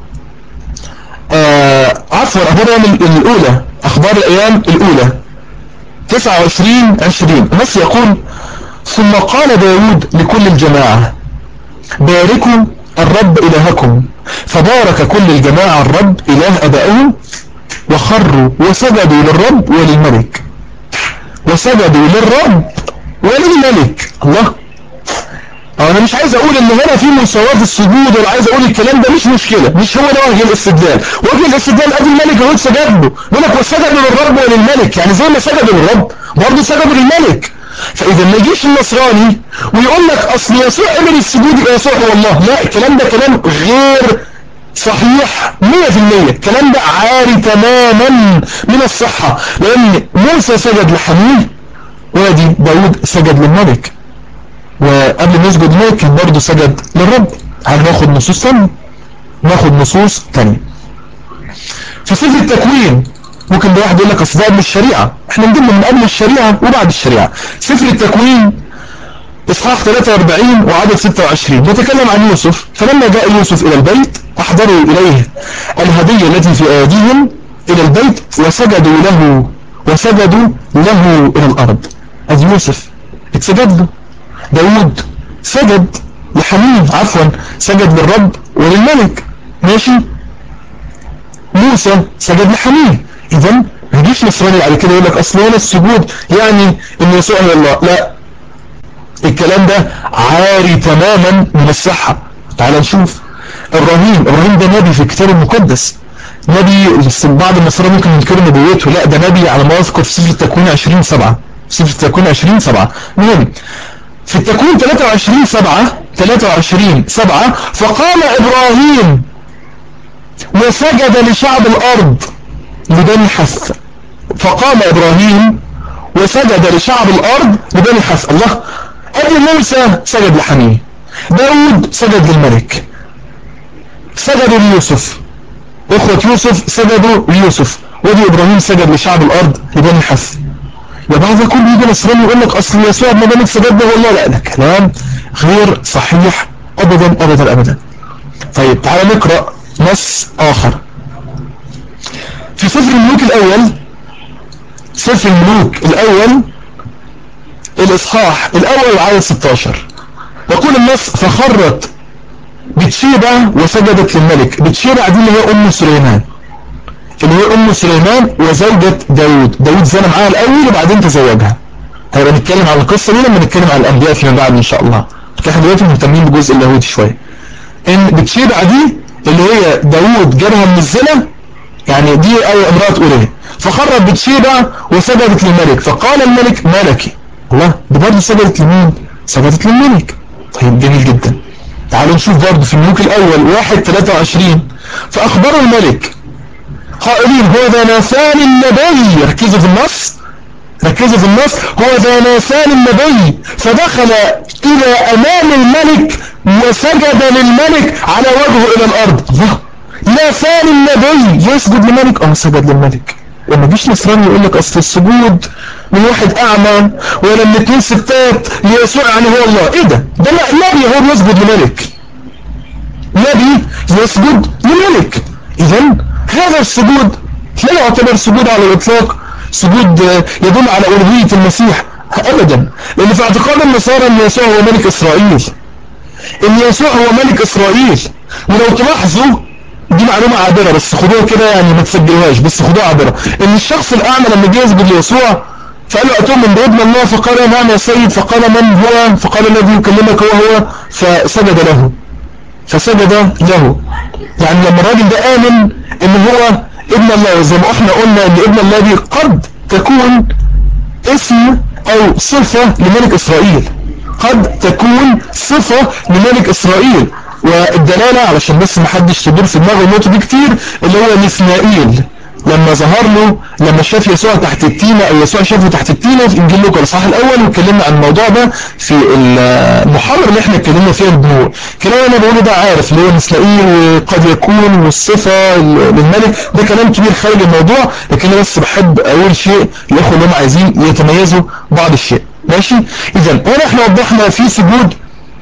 آه عفوا اخبار الايام الاولى اخبار الايام الاولى 29 20 النص يقول ثم قال داود لكل الجماعة باركوا الرب إلهكم فبارك كل الجماعة الرب إله أبائهم وخروا وسجدوا للرب وللملك وسجدوا للرب وللملك الله انا مش عايز اقول ان هنا في مساواة السجود ولا عايز اقول الكلام ده مش مشكلة مش هو ده وجه الاستدلال وجه الاستدلال ادي الملك اهو سجد له يقول لك وسجدوا للرب وللملك يعني زي ما سجدوا للرب برضه سجدوا للملك فاذا ما يجيش النصراني ويقول لك اصل يسوع قبل السجود يبقى يسوع هو الله لا الكلام ده كلام غير صحيح 100% الكلام ده عاري تماما من الصحة لان موسى سجد لحميه وادي داود سجد للملك وقبل ما يسجد للملك كان برضه سجد للرب هناخد نصوص ثانيه ناخد نصوص ثانيه في سفر التكوين ممكن ده واحد يقول لك اصل ده قبل الشريعه احنا نجيب من قبل الشريعه وبعد الشريعه سفر التكوين اصحاح 43 وعدد 26 بيتكلم عن يوسف فلما جاء يوسف الى البيت احضروا اليه الهديه التي في ايديهم الى البيت وسجدوا له وسجدوا له الى الارض ادي يوسف اتسجد له داود سجد لحميم عفوا سجد للرب وللملك ماشي موسى سجد لحميم اذا ما يجيش نصراني بعد كده يقول لك اصل هنا السجود يعني ان يسوع هو الله لا الكلام ده عاري تماما من الصحة تعال نشوف ابراهيم ابراهيم ده نبي في الكتاب المقدس نبي بعض النصارى ممكن ينكروا نبوته لا ده نبي على ما اذكر في سفر التكوين 20 7 سفر التكوين 20 7 المهم في التكوين 23 7 23 7 فقام ابراهيم وسجد لشعب الارض لبني حث فقام ابراهيم وسجد لشعب الارض لبني حث الله ابي موسى سجد لحميه داود سجد للملك سجدوا ليوسف اخوة يوسف سجدوا ليوسف ودي ابراهيم سجد لشعب الارض لبني حث يا بعد ده كله يجي نصراني يقول لك اصل يسوع ابن ملك سجد له والله لا ده كلام غير صحيح ابدا ابدا ابدا طيب تعال نقرا نص اخر في سفر الملوك الاول سفر الملوك الاول الاصحاح الاول وعدد 16 يقول النص فخرت بتشيبة وسجدت للملك بتشيبة دي اللي هي ام سليمان اللي هي ام سليمان وزوجة داود داود زنى معاها الاول وبعدين تزوجها هيبقى نتكلم عن القصة دي لما نتكلم عن الانبياء فيما بعد ان شاء الله احنا دلوقتي مهتمين بجزء اللاهوتي شوية ان بتشيبة دي اللي هي داود جابها من الزنا يعني دي أي امرأة أوريه فخرت بتشيبة وسجدت للملك فقال الملك مالك الله دي برضه سجدت لمين سجدت للملك طيب جميل جدا تعالوا نشوف برضه في الملوك الأول واحد 23 فأخبروا الملك قائلين هو ذا ناثان النبي ركزوا في النص ركزوا في النص هو ذا ناثان النبي فدخل إلى أمام الملك وسجد للملك على وجهه إلى الأرض الله ناثان النبي يسجد للملك اه سجد للملك لما جيش نصراني يقول لك اصل السجود من واحد اعمى ولا من اتنين ستات ليسوع يعني هو الله ايه ده ده نبي هو بيسجد لملك نبي يسجد لملك اذا هذا السجود لا يعتبر سجود على الاطلاق سجود يدل على ألوهية المسيح ابدا لان في اعتقاد النصارى ان يسوع هو ملك اسرائيل ان يسوع هو ملك اسرائيل ولو تلاحظوا دي معلومة عابرة بس خدوها كده يعني ما تسجلوهاش بس خدوها عابرة ان الشخص الاعمى لما جه يسجد ليسوع فقال له اتؤمن بابن الله فقال نعم يا سيد فقال من هو فقال الذي يكلمك هو هو فسجد له فسجد له يعني لما الراجل ده امن ان هو ابن الله وزي ما احنا قلنا ان ابن الله دي قد تكون اسم او صفة لملك اسرائيل قد تكون صفة لملك اسرائيل والدلالة علشان بس ما حدش تدور في دماغه النقطة دي كتير اللي هو نسنائيل لما ظهر له لما شاف يسوع تحت التينة او يسوع شافه تحت التينة في انجيل لوكا الاصحاح الاول واتكلمنا عن الموضوع ده في المحاضرة اللي احنا اتكلمنا فيها البنور كلام انا بقوله ده عارف اللي هو نسنائيل وقد يكون والصفة للملك ده كلام كبير خارج الموضوع لكن انا بس بحب اقول شيء الاخوة اللي هم عايزين يتميزوا بعض الشيء ماشي اذا هنا احنا وضحنا في سجود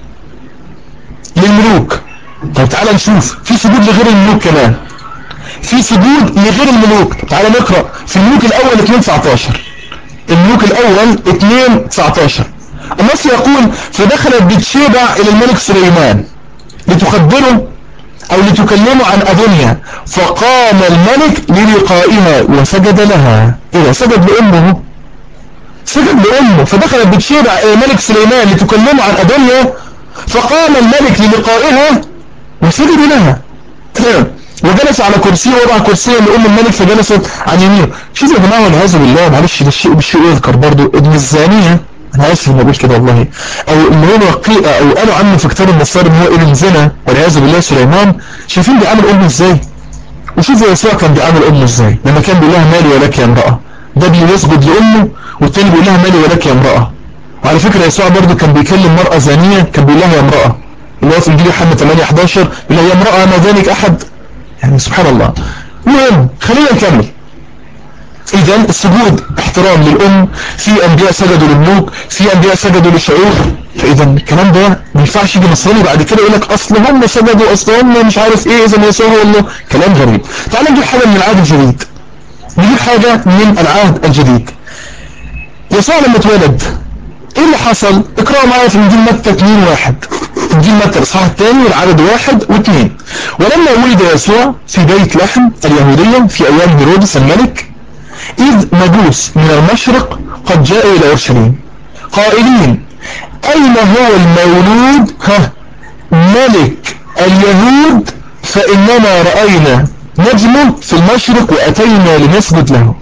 للملوك طب تعالى نشوف في سجود لغير الملوك كمان في سجود لغير الملوك طب تعالى نقرأ في الملوك الاول 2 19 الملوك الاول 2 19 النص يقول فدخلت بتشيبع الى الملك سليمان لتخبره او لتكلمه عن ادونيا فقام الملك للقائها وسجد لها ايه سجد لامه سجد لامه فدخلت بتشيبع الى الملك سليمان لتكلمه عن ادونيا فقام الملك للقائها وسجد لها وجلس على كرسيه وضع كرسيه لأم الملك فجلست عن يمينه شوف يا جماعه والعياذ بالله معلش ده الشيء بالشيء يذكر برضه ابن الزانية انا اسف اني بقول كده والله او اللي هو وقيء او قالوا عنه في كتاب النصارى ان هو ابن زنا والعياذ بالله سليمان شايفين بيعامل امه ازاي وشوفوا يسوع كان بيعامل امه ازاي لما كان بيقول لها مالي ولك يا امراه ده بيسجد لامه والتاني بيقول لها مالي ولك يا امراه وعلى فكره يسوع برضه كان بيكلم مرأة زانية كان بيقول لها يا امرأة اللي هو في انجيل يوحنا 8 11 يقول لها يا امرأة ما ذلك احد يعني سبحان الله المهم خلينا نكمل اذا السجود احترام للام في انبياء سجدوا للملوك في انبياء سجدوا للشعوب فاذا الكلام ده ما ينفعش يجي نصراني بعد كده يقول لك اصل هم سجدوا اصل هم مش عارف ايه اذا يسوع هو الله كلام غريب تعال نجيب حاجه من العهد الجديد نجيب حاجه من العهد الجديد يسوع لما اتولد ايه اللي حصل اقرأوا معايا في انجيل متى 2 واحد انجيل متى الاصحاح الثاني والعدد واحد واثنين ولما ولد يسوع في بيت لحم اليهودية في ايام هيرودس الملك اذ مجوس من المشرق قد جاء الى اورشليم قائلين اين هو المولود ها ملك اليهود فاننا رأينا نجمه في المشرق واتينا لنسجد له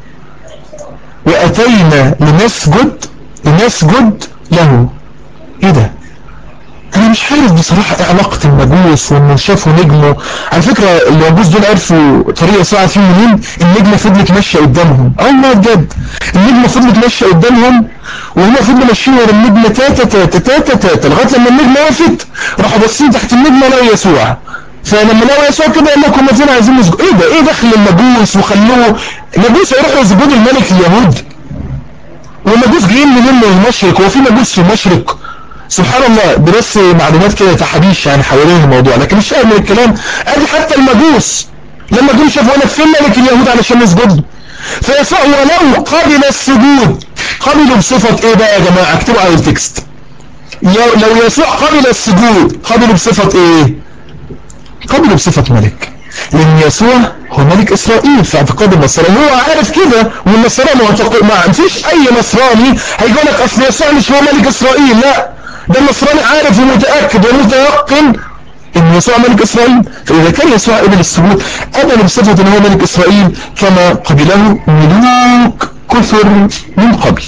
واتينا لنسجد لنسجد له ايه ده انا مش عارف بصراحة ايه علاقة المجوس وانه شافوا نجمه على فكرة المجوس دول عرفوا طريقة ساعة فيه منين النجمة فضلت ماشية قدامهم اه والله بجد النجمة فضلت ماشية قدامهم وهم فضلوا ماشيين ورا النجمة تاتا تاتا تاتا تاتا لغاية لما النجمة وقفت راحوا باصين تحت النجمة لقوا يسوع فلما لقوا يسوع كده قال لكم مثلا عايزين نسجد ايه ده ايه دخل المجوس وخلوه المجوس يروحوا يسجدوا الملك اليهود والمجوس جايين منين من المشرق هو في مجوس في المشرق سبحان الله بس معلومات كده تحابيش يعني حوالين الموضوع لكن مش قادر من الكلام ادي حتى المجوس لما جم شافوا انا فين ملك اليهود علشان نسجد فيسوع ولو قبل السجود قبلوا بصفة ايه بقى يا جماعة اكتبوا على التكست لو يسوع قبل السجود قبلوا بصفة ايه قبلوا بصفة ملك لان يسوع هو ملك اسرائيل في اعتقاد النصارى هو عارف كده والنصارى معتقد ما مفيش اي نصراني هيقول لك اصل يسوع مش هو ملك اسرائيل لا ده النصراني عارف ومتاكد ومتيقن ان يسوع ملك اسرائيل فاذا كان يسوع قبل السجود قبل بصفة ان هو ملك اسرائيل كما قبله ملوك كثر من قبل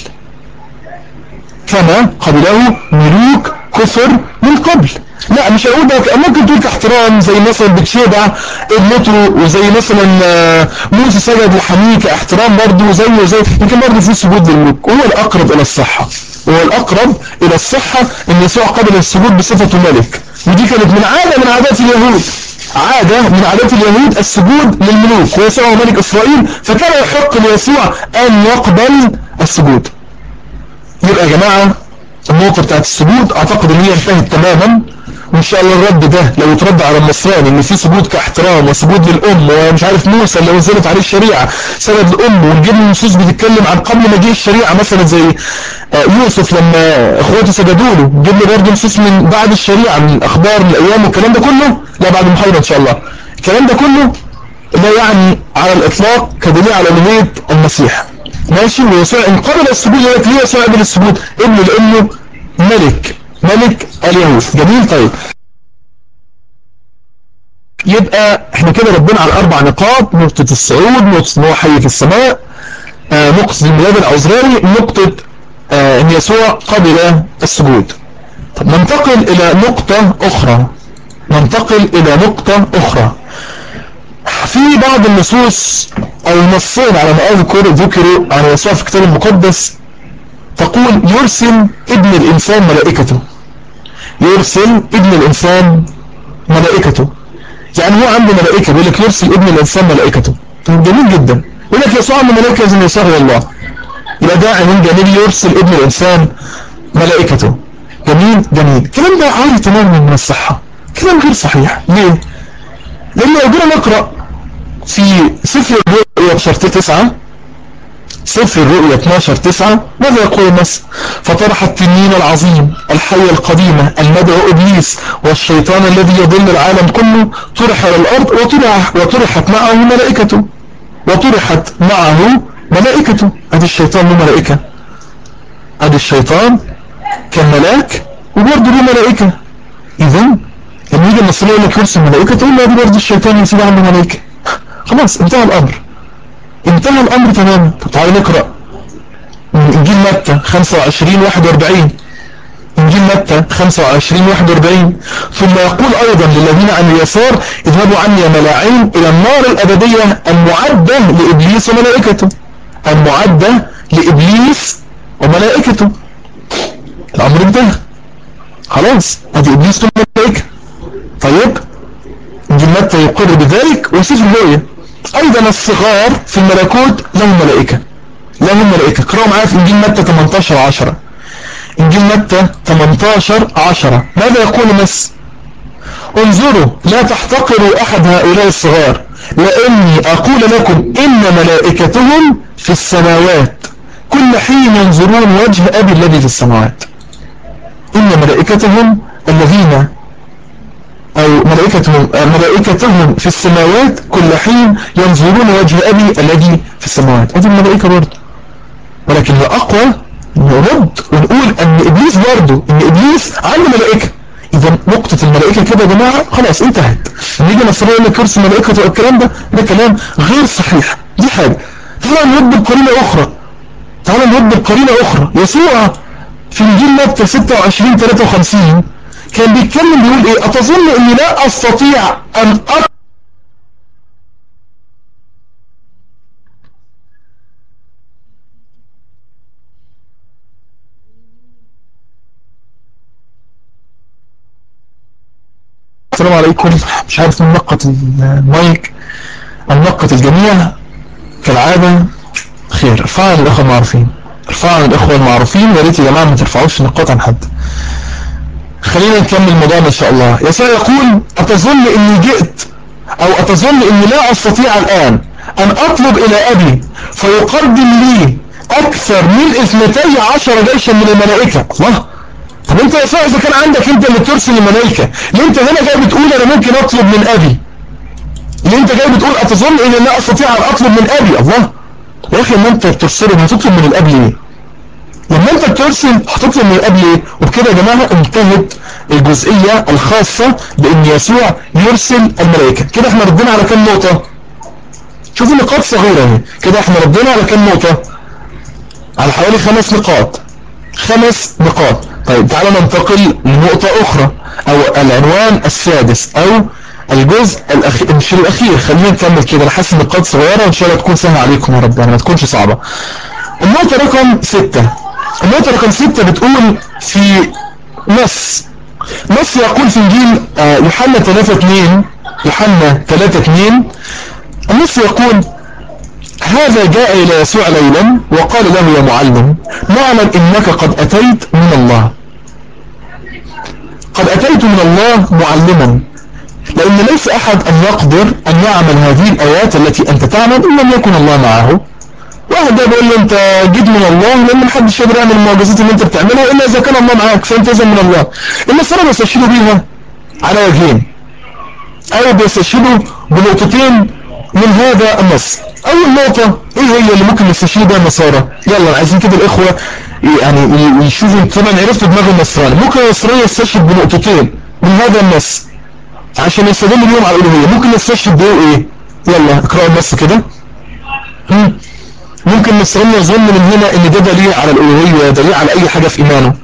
كما قبله ملوك كثر من قبل لا مش هقول ده ممكن تقول كاحترام زي مثلا بتشيبع ابنته وزي مثلا موسى سجد لحميه كاحترام برضه زيه زي يمكن برضه في سجود للملوك هو الاقرب الى الصحة هو الاقرب الى الصحة ان يسوع قبل السجود بصفته ملك ودي كانت من عادة من عادات اليهود عادة من عادات اليهود السجود للملوك ويسوع هو ملك اسرائيل فكان يحق ليسوع ان يقبل السجود يبقى يا جماعة النقطة بتاعت السجود اعتقد ان هي انتهت تماما وان شاء الله الرد ده لو اترد على النصراني ان في سجود كاحترام وسجود للام ومش عارف موسى اللي نزلت عليه الشريعه سند الام ونجيب نصوص بتتكلم عن قبل مجيء الشريعه مثلا زي يوسف لما اخواته سجدوا له نجيب له برضه نصوص من بعد الشريعه من اخبار من الايام والكلام ده كله لا بعد المحاضره ان شاء الله الكلام ده كله لا يعني على الاطلاق كدليل على الوهيه المسيح ماشي ويسوع ان قبل السجود لك ليه يسوع قبل السجود ابنه لانه ملك ملك اليهود جميل طيب يبقى احنا كده ردينا على اربع نقاط نقطة الصعود نقطة ان هو حي في السماء آه نقطة الميلاد العذراني نقطة آه ان يسوع قبل السجود طب ننتقل الى نقطة اخرى ننتقل الى نقطة اخرى في بعض النصوص او النصين على ما اذكر ذكروا عن يسوع في الكتاب المقدس تقول يرسل ابن الانسان ملائكته يرسل ابن الانسان ملائكته يعني هو عنده ملائكة بيقول لك يرسل ابن الانسان ملائكته طيب جميل جدا يقول لك يسوع عنده ملائكة لازم يسوع هو الله يبقى ده عنوان جميل يرسل ابن الانسان ملائكته جميل جميل الكلام ده عاري تماما من الصحة كلام غير صحيح ليه؟ لأن لو جينا نقرأ في سفر الرؤيا بشرط تسعة سفر الرؤيا 12 9 ماذا يقول النص فطرح التنين العظيم الحية القديمة المدعو إبليس والشيطان الذي يضل العالم كله طرح إلى الأرض وطرح وطرحت معه ملائكته وطرحت معه ملائكته أدي الشيطان له ملائكة أدي الشيطان كان ملاك وبرضه له ملائكة إذا لما يجي النصر يقول لك يرسل ملائكته يقول له دي برضه الشيطان يسيب عنده ملائكة خلاص انتهى الأمر انتهى الامر تماما طب تعالوا نقرأ من انجيل متى 25 41 انجيل متى 25 41 ثم يقول ايضا للذين عن اليسار اذهبوا عني يا ملاعين الى النار الابدية المعدة لابليس وملائكته المعدة لابليس وملائكته الامر انتهى خلاص ادي ابليس وملائكة طيب انجيل متى يقر بذلك وسفر الرؤيا ايضا الصغار في الملكوت لهم ملائكة لهم ملائكة قرأوا معايا في انجيل متى 18 10 انجيل متى 18 10 ماذا يقول النص انظروا لا تحتقروا احد هؤلاء الصغار لاني اقول لكم ان ملائكتهم في السماوات كل حين ينظرون وجه ابي الذي في السماوات ان ملائكتهم الذين أو ملائكتهم, ملائكتهم في السماوات كل حين ينظرون وجه أبي الذي في السماوات هذه الملائكة برضه ولكن الأقوى نرد ونقول أن إبليس برضه أن إبليس عنده ملائكة إذا نقطة الملائكة كده يا جماعة خلاص انتهت نيجي نصري يقول لك يرسل ملائكة الكلام ده ده كلام غير صحيح دي حاجة تعالى نرد بقرينة أخرى تعالى نرد بقرينة أخرى يسوع في انجيل متى 26 53 كان بيتكلم بيقول ايه اتظن اني لا استطيع ان أط... السلام عليكم مش عارف من نقط المايك النقط الجميع كالعادة خير ارفعوا عن الاخوة المعروفين ارفعوا عن الاخوة المعروفين يا ريت يا جماعة ما ترفعوش نقاط عن حد خلينا نكمل موضوعنا ان شاء الله يسوع يقول اتظن اني جئت او اتظن اني لا استطيع الان ان اطلب الى ابي فيقدم لي اكثر من اثنتي عشر جيشا من الملائكة الله طب انت يا يسوع اذا كان عندك انت اللي ترسل الملائكة ليه انت هنا جاي بتقول انا ممكن اطلب من ابي ليه انت جاي بتقول اتظن اني لا استطيع ان اطلب من ابي الله يا اخي ما انت بترسله هتطلب من الاب ليه لما انت بترسل هتطلب من قبل ايه وبكده يا جماعه انتهت الجزئيه الخاصه بان يسوع يرسل الملائكه كده احنا ردينا على كام نقطه شوفوا نقاط صغيره اهي كده احنا ردينا على كام نقطه على حوالي خمس نقاط خمس نقاط طيب تعالى ننتقل لنقطه اخرى او العنوان السادس او الجزء الاخير مش الاخير خلينا نكمل كده انا حاسس نقاط صغيره وان شاء الله تكون سهله عليكم يا رب يعني ما تكونش صعبه النقطه رقم ستة النقطه رقم ستة بتقول في نص نص يقول في انجيل يوحنا 3 2 يوحنا 3 2 النص يقول هذا جاء إلى يسوع ليلا وقال له يا معلم نعلم إنك قد أتيت من الله قد أتيت من الله معلما لأن ليس أحد أن يقدر أن يعمل هذه الآيات التي أنت تعمل إن لم يكن الله معه واحد ده بيقول له أنت جيت من الله لأن محدش يقدر يعمل المعجزات اللي أنت بتعملها إلا إذا كان الله معاك فأنت إذا من الله النصارى بيستشهدوا بيها على وجهين أو بيستشهدوا بنقطتين من هذا النص اول نقطة ايه هي اللي ممكن نستشير بها النصارى يلا عايزين كده الاخوة يعني يشوفوا طبعا عرفتوا دماغ النصراني ممكن النصراني يستشهد بنقطتين من هذا النص عشان يستدل بيهم على الالوهية ممكن نستشهد بيه ايه يلا اقرأوا النص كده ممكن النصراني يظن من هنا ان ده دليل على الالوهية دليل على اي حاجة في ايمانه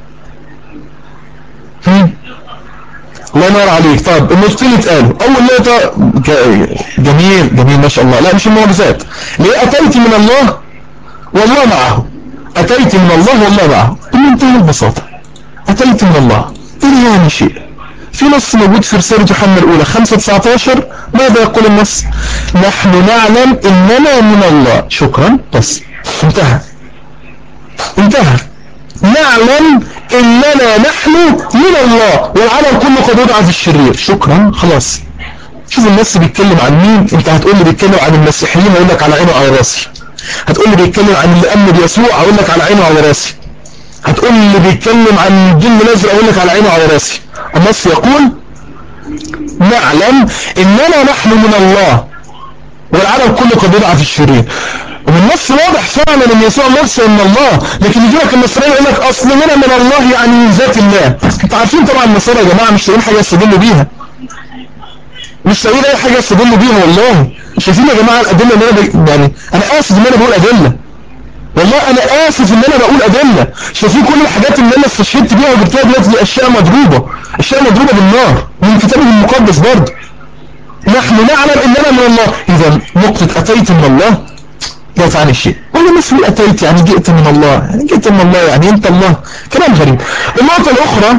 الله ينور عليك طب النقطتين اتقالوا اول نقطة جميل جميل ما شاء الله لا مش المعجزات ليه اتيت من الله والله معه اتيت من الله والله معه بمنتهى البساطة اتيت من الله ايه يعني شيء في نص موجود في رسالة يوحنا الاولى 5 19 ماذا يقول النص نحن نعلم اننا من الله شكرا بس انتهى انتهى نعلم اننا نحن من الله والعالم كله قد وضع في الشرير شكرا خلاص شوف الناس بيتكلم عن مين انت هتقول لي بيتكلم عن المسيحيين اقول لك على عينه وعلى راسي هتقول لي بيتكلم عن اللي امن بيسوع اقول لك على عينه وعلى راسي هتقول لي بيتكلم عن الجن الازرق اقول لك على عينه وعلى راسي النص يقول نعلم اننا نحن من الله والعالم كله قد وضع في الشرير والنص واضح فعلا ان يسوع مرسل من الله لكن يجي لك النصراني يقول لك اصل لنا من الله يعني من ذات الله انتوا عارفين طبعا النصارى يا جماعه مش لاقيين حاجه يستدلوا بيها مش لاقيين اي حاجه يستدلوا بيها والله شايفين يا جماعه الادله اللي انا ب... يعني انا اسف ان انا بقول ادله والله انا اسف ان انا بقول ادله شايفين كل الحاجات اللي انا استشهدت بيها وجبتها دلوقتي دي اشياء مضروبه اشياء مضروبه بالنار من كتابه المقدس برضه نحن نعلم اننا من الله اذا نقطه اتيت من الله لا تعني الشيء ولا مثل أتيت يعني جئت من الله يعني جئت من الله يعني أنت الله كلام غريب النقطة الأخرى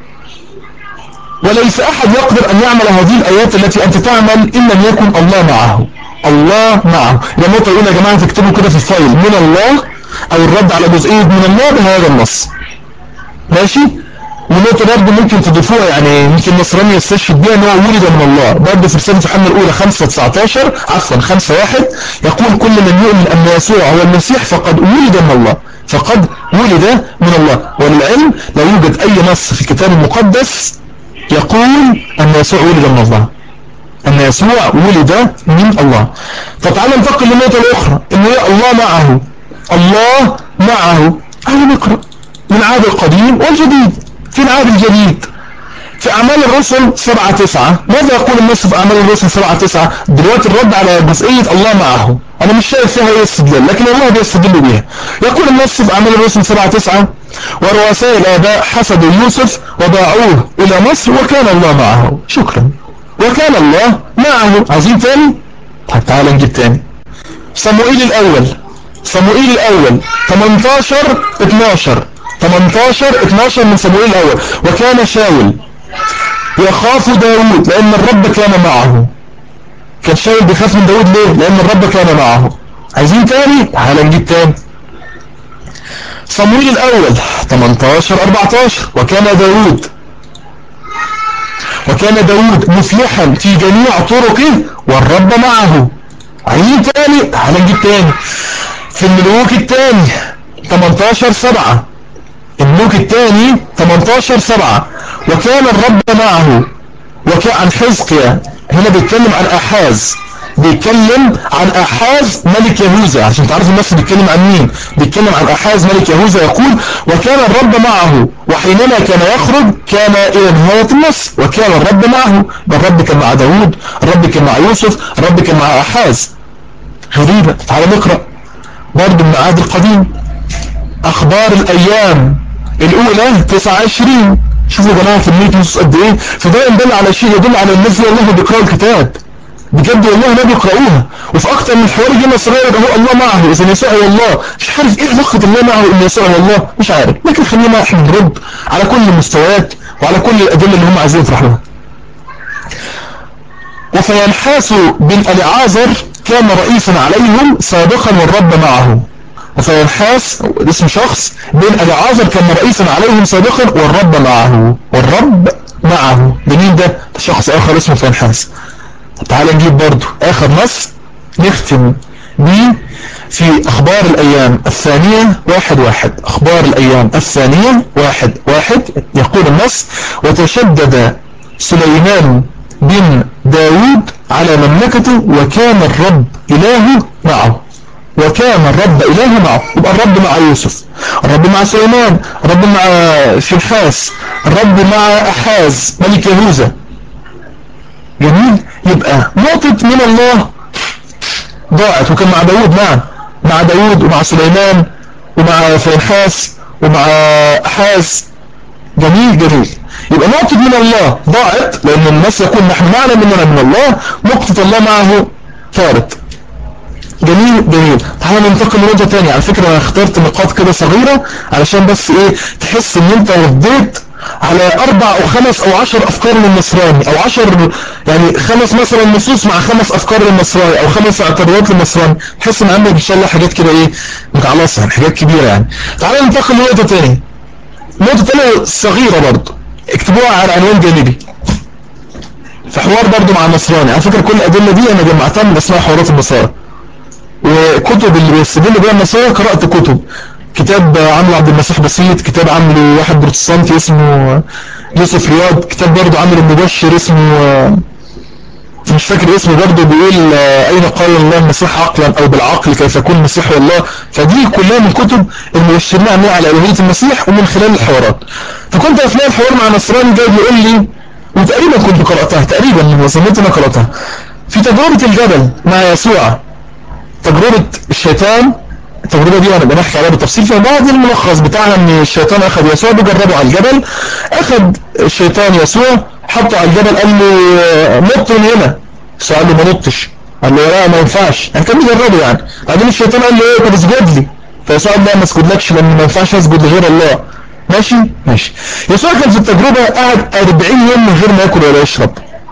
وليس أحد يقدر أن يعمل هذه الآيات التي أنت تعمل إن لم يكن الله معه الله معه يبقى النقطة الأولى يا جماعة تكتبوا كده في الفايل من الله أو الرد على جزئية من الله بهذا النص ماشي ونقطة برضه ممكن تضيفوها يعني يمكن النصراني يستشهد بها ان هو ولد من الله برضه في رسالة يوحنا الأولى 5 19 عفوا 5 1 يقول كل من يؤمن أن يسوع هو المسيح فقد ولد من الله فقد ولد من الله وللعلم لا يوجد أي نص في الكتاب المقدس يقول أن يسوع ولد من الله أن يسوع ولد من الله فتعالى ننتقل للنقطة الأخرى أن الله معه الله معه تعالى نقرأ من العهد القديم والجديد في العهد الجديد في أعمال الرسل 7 9 ماذا يقول النص في أعمال الرسل 7 9 دلوقتي الرد على جزئية الله معه أنا مش شايف فيها أي استدلال لكن الله بيستدل بيها يقول النص في أعمال الرسل 7 9 ورؤساء الآباء حسدوا يوسف وباعوه إلى مصر وكان الله معه شكرا وكان الله معه عايزين تاني طيب تعالى نجيب تاني صموئيل الأول صموئيل الأول 18 12 18 12 من صموئيل الأول وكان شاول يخاف داود لأن الرب كان معه كان شاول بيخاف من داود ليه لأن الرب كان معه عايزين تاني تعالى نجيب تاني صموئيل الأول 18 14 وكان داود وكان داود مفلحا في جميع طرقه والرب معه عايزين تاني تعالى نجيب تاني في الملوك التاني 18 7 الملوك الثاني 18 7 وكان الرب معه وكان عن حزقيا هنا بيتكلم عن أحاز بيتكلم عن احاز ملك يهوذا عشان تعرفوا النص بيتكلم عن مين بيتكلم عن احاز ملك يهوذا يقول وكان الرب معه وحينما كان يخرج كان الى نهاية النص وكان الرب معه الرب كان مع داود الرب كان مع يوسف الرب كان مع احاز غريبة تعالى نقرأ برضه من العهد القديم اخبار الايام الاولى 29 شوفوا يا جماعه كميه نصوص قد ايه فده يدل على شيء يدل على الناس دي والله بيقراوا الكتاب بجد والله ما بيقرأوها وفي اكتر من حوار يجي نصراني يبقى هو الله معه اذا يسوع هو الله مش عارف ايه علاقه الله معه ان يسوع هو الله مش عارف لكن خلينا احنا نرد على كل المستويات وعلى كل الادله اللي هم عايزين يطرحوها وفينحاس بن العازر كان رئيسا عليهم سابقا والرب معه وفينحاس اسم شخص بن العازر كان رئيسا عليهم سابقا والرب معه والرب معه ده مين ده شخص اخر اسمه فينحاس تعال نجيب برضو اخر نص نختم بيه في اخبار الايام الثانية واحد واحد اخبار الايام الثانية واحد واحد يقول النص وتشدد سليمان بن داود على مملكته وكان الرب إلهه معه وكان الرب إلهه معه يبقى الرب مع يوسف الرب مع سليمان الرب مع فنحاس الرب مع أحاز ملك يهوذا جميل يبقى نقطة من الله ضاعت وكان مع داود نعم مع داود ومع سليمان ومع فنحاس ومع أحاز جميل جميل يبقى نقطة من الله ضاعت لأن الناس يقول نحن معنا مننا من الله نقطة الله معه طارت جميل جميل تعالى ننتقل لنقطة تانية على فكرة انا اخترت نقاط كده صغيرة علشان بس ايه تحس ان انت رديت على اربع او خمس او عشر افكار للنصراني او عشر يعني خمس مثلا نصوص مع خمس افكار للنصراني او خمس اعتراضات للنصراني تحس ان عندك ان شاء الله حاجات كده ايه متعلصة يعني حاجات كبيرة يعني تعالى ننتقل لنقطة تانية نقطة تانية صغيرة برضه اكتبوها على عنوان جانبي في حوار برضه مع النصراني على فكرة كل الادلة دي انا جمعتها من اسمها حوارات النصارى وكتب اللي بيستدل بيها النصارى قرأت كتب كتاب عامله عبد المسيح بسيط كتاب عامله واحد بروتستانتي اسمه يوسف رياض كتاب برضه عامله المبشر اسمه مش فاكر اسمه برضه بيقول اين قال الله المسيح عقلا او بالعقل كيف يكون المسيح والله فدي كلها من كتب المبشرين عاملين على الوهيه المسيح ومن خلال الحوارات فكنت اثناء الحوار مع نصراني جاي بيقول لي وتقريبا كنت قراتها تقريبا من ظنيت انا قراتها في تجربه الجبل مع يسوع تجربة الشيطان التجربة دي وانا بنحكي عليها بالتفصيل فبعد الملخص بتاعها ان الشيطان اخذ يسوع بيجربه على الجبل اخذ الشيطان يسوع حطه على الجبل قال له نط من هنا يسوع قال له ما نطش قال له لا ما ينفعش يعني كان بيجربه يعني بعدين الشيطان قال له ايه طب اسجد لي فيسوع قال لا ما اسجدلكش لان ما ينفعش اسجد لغير الله ماشي ماشي يسوع كان في التجربة قعد 40 يوم من غير ما ياكل ولا يشرب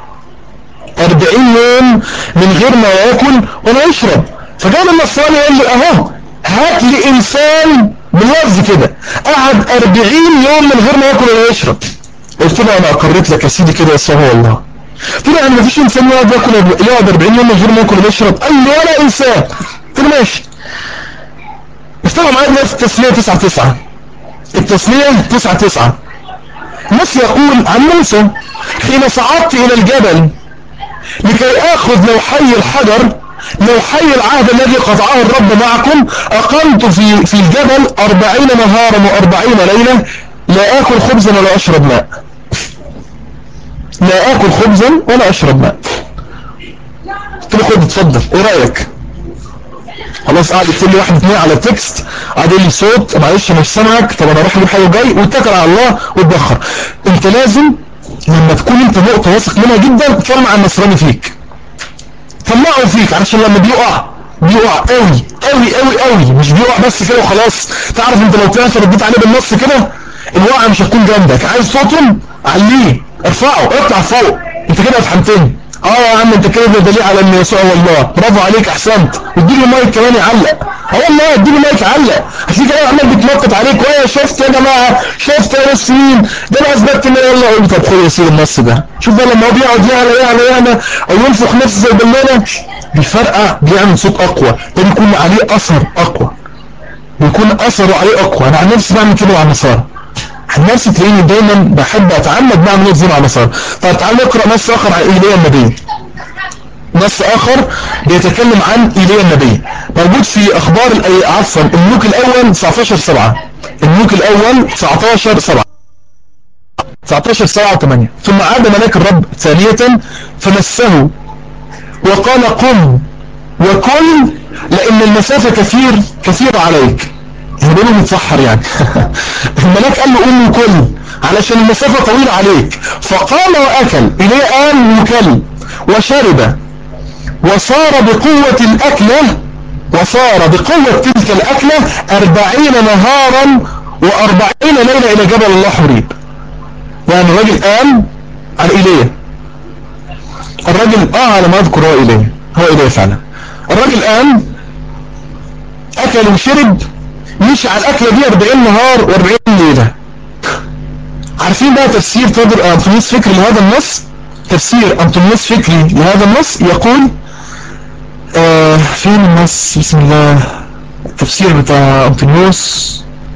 40 يوم من غير ما ياكل ولا يشرب فجاء النصراني يقول لي اهو هات لي انسان باللفظ كده قعد 40 يوم من غير ما ياكل ولا يشرب قلت له انا اقريت لك يا سيدي كده يا هو الله قلت له يعني مفيش انسان يقعد ياكل يقعد 40 يوم من غير ما ياكل ولا يشرب قال لي ولا انسان قلت له ماشي اشتغل معايا دلوقتي التسليه 9 9 التسليه 9 9 الناس يقول عن موسى حين صعدت الى الجبل لكي اخذ لو حي الحجر لو حي العهد الذي قطعه الرب معكم أقمت في في الجبل أربعين نهارا وأربعين ليلة لا آكل خبزا ولا أشرب ماء لا آكل خبزا ولا أشرب ماء قلت له خد اتفضل ايه رأيك خلاص قاعد يكتب لي واحد اثنين على تكست قاعد يقول لي صوت معلش مش سامعك طب انا اروح اجيب حاجه جاي واتكل على الله واتبخر انت لازم لما تكون انت نقطه واثق منها جدا تطلع النصراني فيك طلعه فيك علشان لما بيقع بيقع قوي قوي قوي قوي مش بيقع بس كده وخلاص تعرف انت لو طلعت رديت عليه بالنص كده الوقعه مش هتكون جنبك عايز صوتهم عليه ارفعه اطلع فوق انت كده فهمتني اه يا عم انت كده دليل على ان يسوع هو الله برافو عليك احسنت اديله مايك كمان يعلق اه والله اديله مايك علق هتلاقي كده عمال بيتنطط عليك ويا شفت يا جماعه شفت يا نسرين ده انا اثبتت ان والله اقول طب خد يا سيدي النص ده شوف بقى لما هو بيقعد يعلى يعلى يعلى او ينفخ نفسه زي البلانه بيفرقع بيعمل صوت اقوى ده بيكون عليه اثر اقوى بيكون اثره عليه اقوى انا عن نفسي بعمل كده مع النصارى عن نفسي تلاقيني دايما بحب اتعمد بعمل زي مع النصارى طب تعال نقرا نص اخر عن ايليا النبي نص اخر بيتكلم عن ايليا النبي موجود في اخبار الأي- عفوا الملوك الاول 19 7 الملوك الاول 19 7 19 7 8 ثم عاد ملاك الرب ثانية فمسه وقال قم وكل لان المسافة كثير كثيرة عليك يعني بيقولوا متسحر يعني الملاك قال له قم وكل علشان المسافة طويلة عليك فقام واكل اليه قال وكل وشرب وصار بقوة الأكلة وصار بقوة تلك الأكلة أربعين نهارا وأربعين ليلة إلى جبل الله حريب يعني الراجل قام على إيليا الراجل آه على ما أذكر هو إيليا هو إيليا فعلا الراجل قام أكل وشرب مشي على الأكلة دي 40 نهار و40 ليلة عارفين بقى تفسير تقدر أنطونيوس فكري لهذا النص تفسير أنطونيوس فكري لهذا النص يقول آه فين النص بسم الله التفسير بتاع أنطونيوس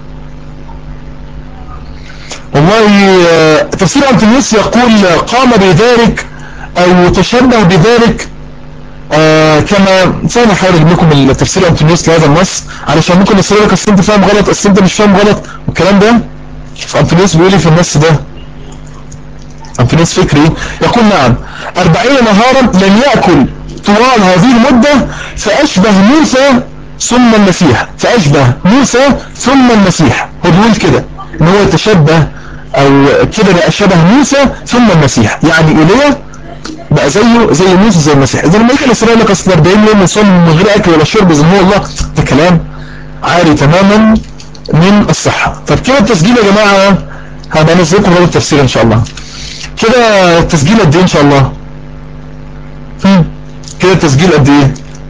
والله آه تفسير أنطونيوس يقول قام بذلك أو تشبه بذلك آه كما ثاني احاول اجيب لكم التفسير أنطونيوس لهذا النص علشان ممكن يصير لك اصل انت فاهم غلط اصل انت مش فاهم غلط والكلام ده فأنطونيوس بيقول لي في النص ده أنطونيوس فكري يقول نعم أربعين نهارا لم يأكل طوال هذه المدة فأشبه موسى ثم المسيح فأشبه موسى ثم المسيح هو بيقول كده ان هو يتشبه او كده بقى شبه موسى ثم المسيح يعني ايليا بقى زيه زي موسى زي المسيح اذا لما يجي الاسرائيل لك اصل 40 يوم يصوم من غير اكل ولا شرب زي ما هو الله ده كلام عاري تماما من الصحة طب كده التسجيل يا جماعة هبقى انزل لكم برضه التفسير ان شاء الله كده التسجيل قد ايه ان شاء الله هم. كده التسجيل قد ايه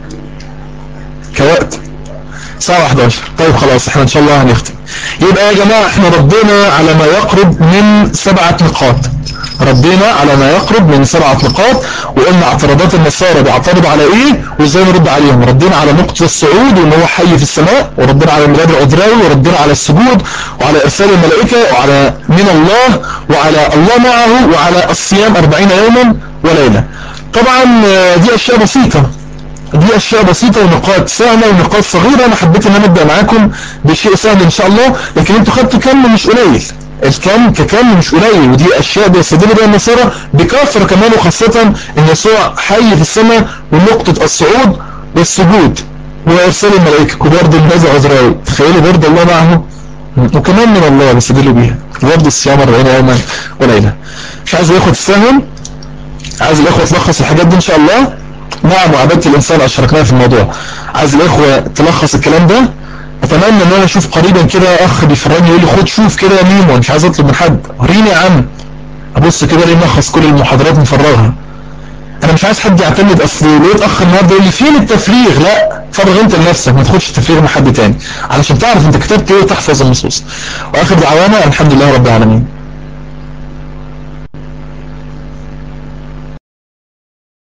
كوقت ساعة 11 طيب خلاص احنا ان شاء الله هنختم يبقى يا جماعة احنا ردينا على ما يقرب من سبعة نقاط ردينا على ما يقرب من سبعة نقاط وقلنا اعتراضات النصارى بيعترضوا على ايه وازاي نرد عليهم ردينا على نقطة الصعود وان هو حي في السماء وردينا على الميلاد العذراوي وردينا على السجود وعلى ارسال الملائكة وعلى من الله وعلى الله معه وعلى الصيام 40 يوما وليلة طبعا دي اشياء بسيطة دي اشياء بسيطة ونقاط سهلة ونقاط صغيرة انا حبيت ان انا ابدأ معاكم بشيء سهل ان شاء الله لكن انتوا خدتوا كم مش قليل الكم ككم مش قليل ودي اشياء بيستدل بها النصارى بكثرة كمان وخاصة ان يسوع حي في السماء ونقطة الصعود والسجود وارسال الملائكة وبرضه النازع عذراوي تخيلوا برضه الله معه وكمان من الله بيستدلوا بيها وبرضه الصيام 40 يوما وليلة مش عايز الاخوة تستاهل عايز الاخوة تلخص الحاجات دي ان شاء الله نعم وعبادة الإنسان أشركناها في الموضوع عايز الإخوة تلخص الكلام ده أتمنى إن أنا أشوف قريبا كده أخ بيفرجني يقول لي خد شوف كده يا ميمو مش عايز أطلب من حد وريني يا عم أبص كده ليه ملخص كل المحاضرات مفرغها أنا مش عايز حد يعتمد أصل لقيت أخ النهارده يقول لي فين التفريغ لا فرغ أنت لنفسك ما تاخدش التفريغ من حد تاني علشان تعرف أنت كتبت إيه وتحفظ النصوص وآخر دعوانا الحمد لله رب العالمين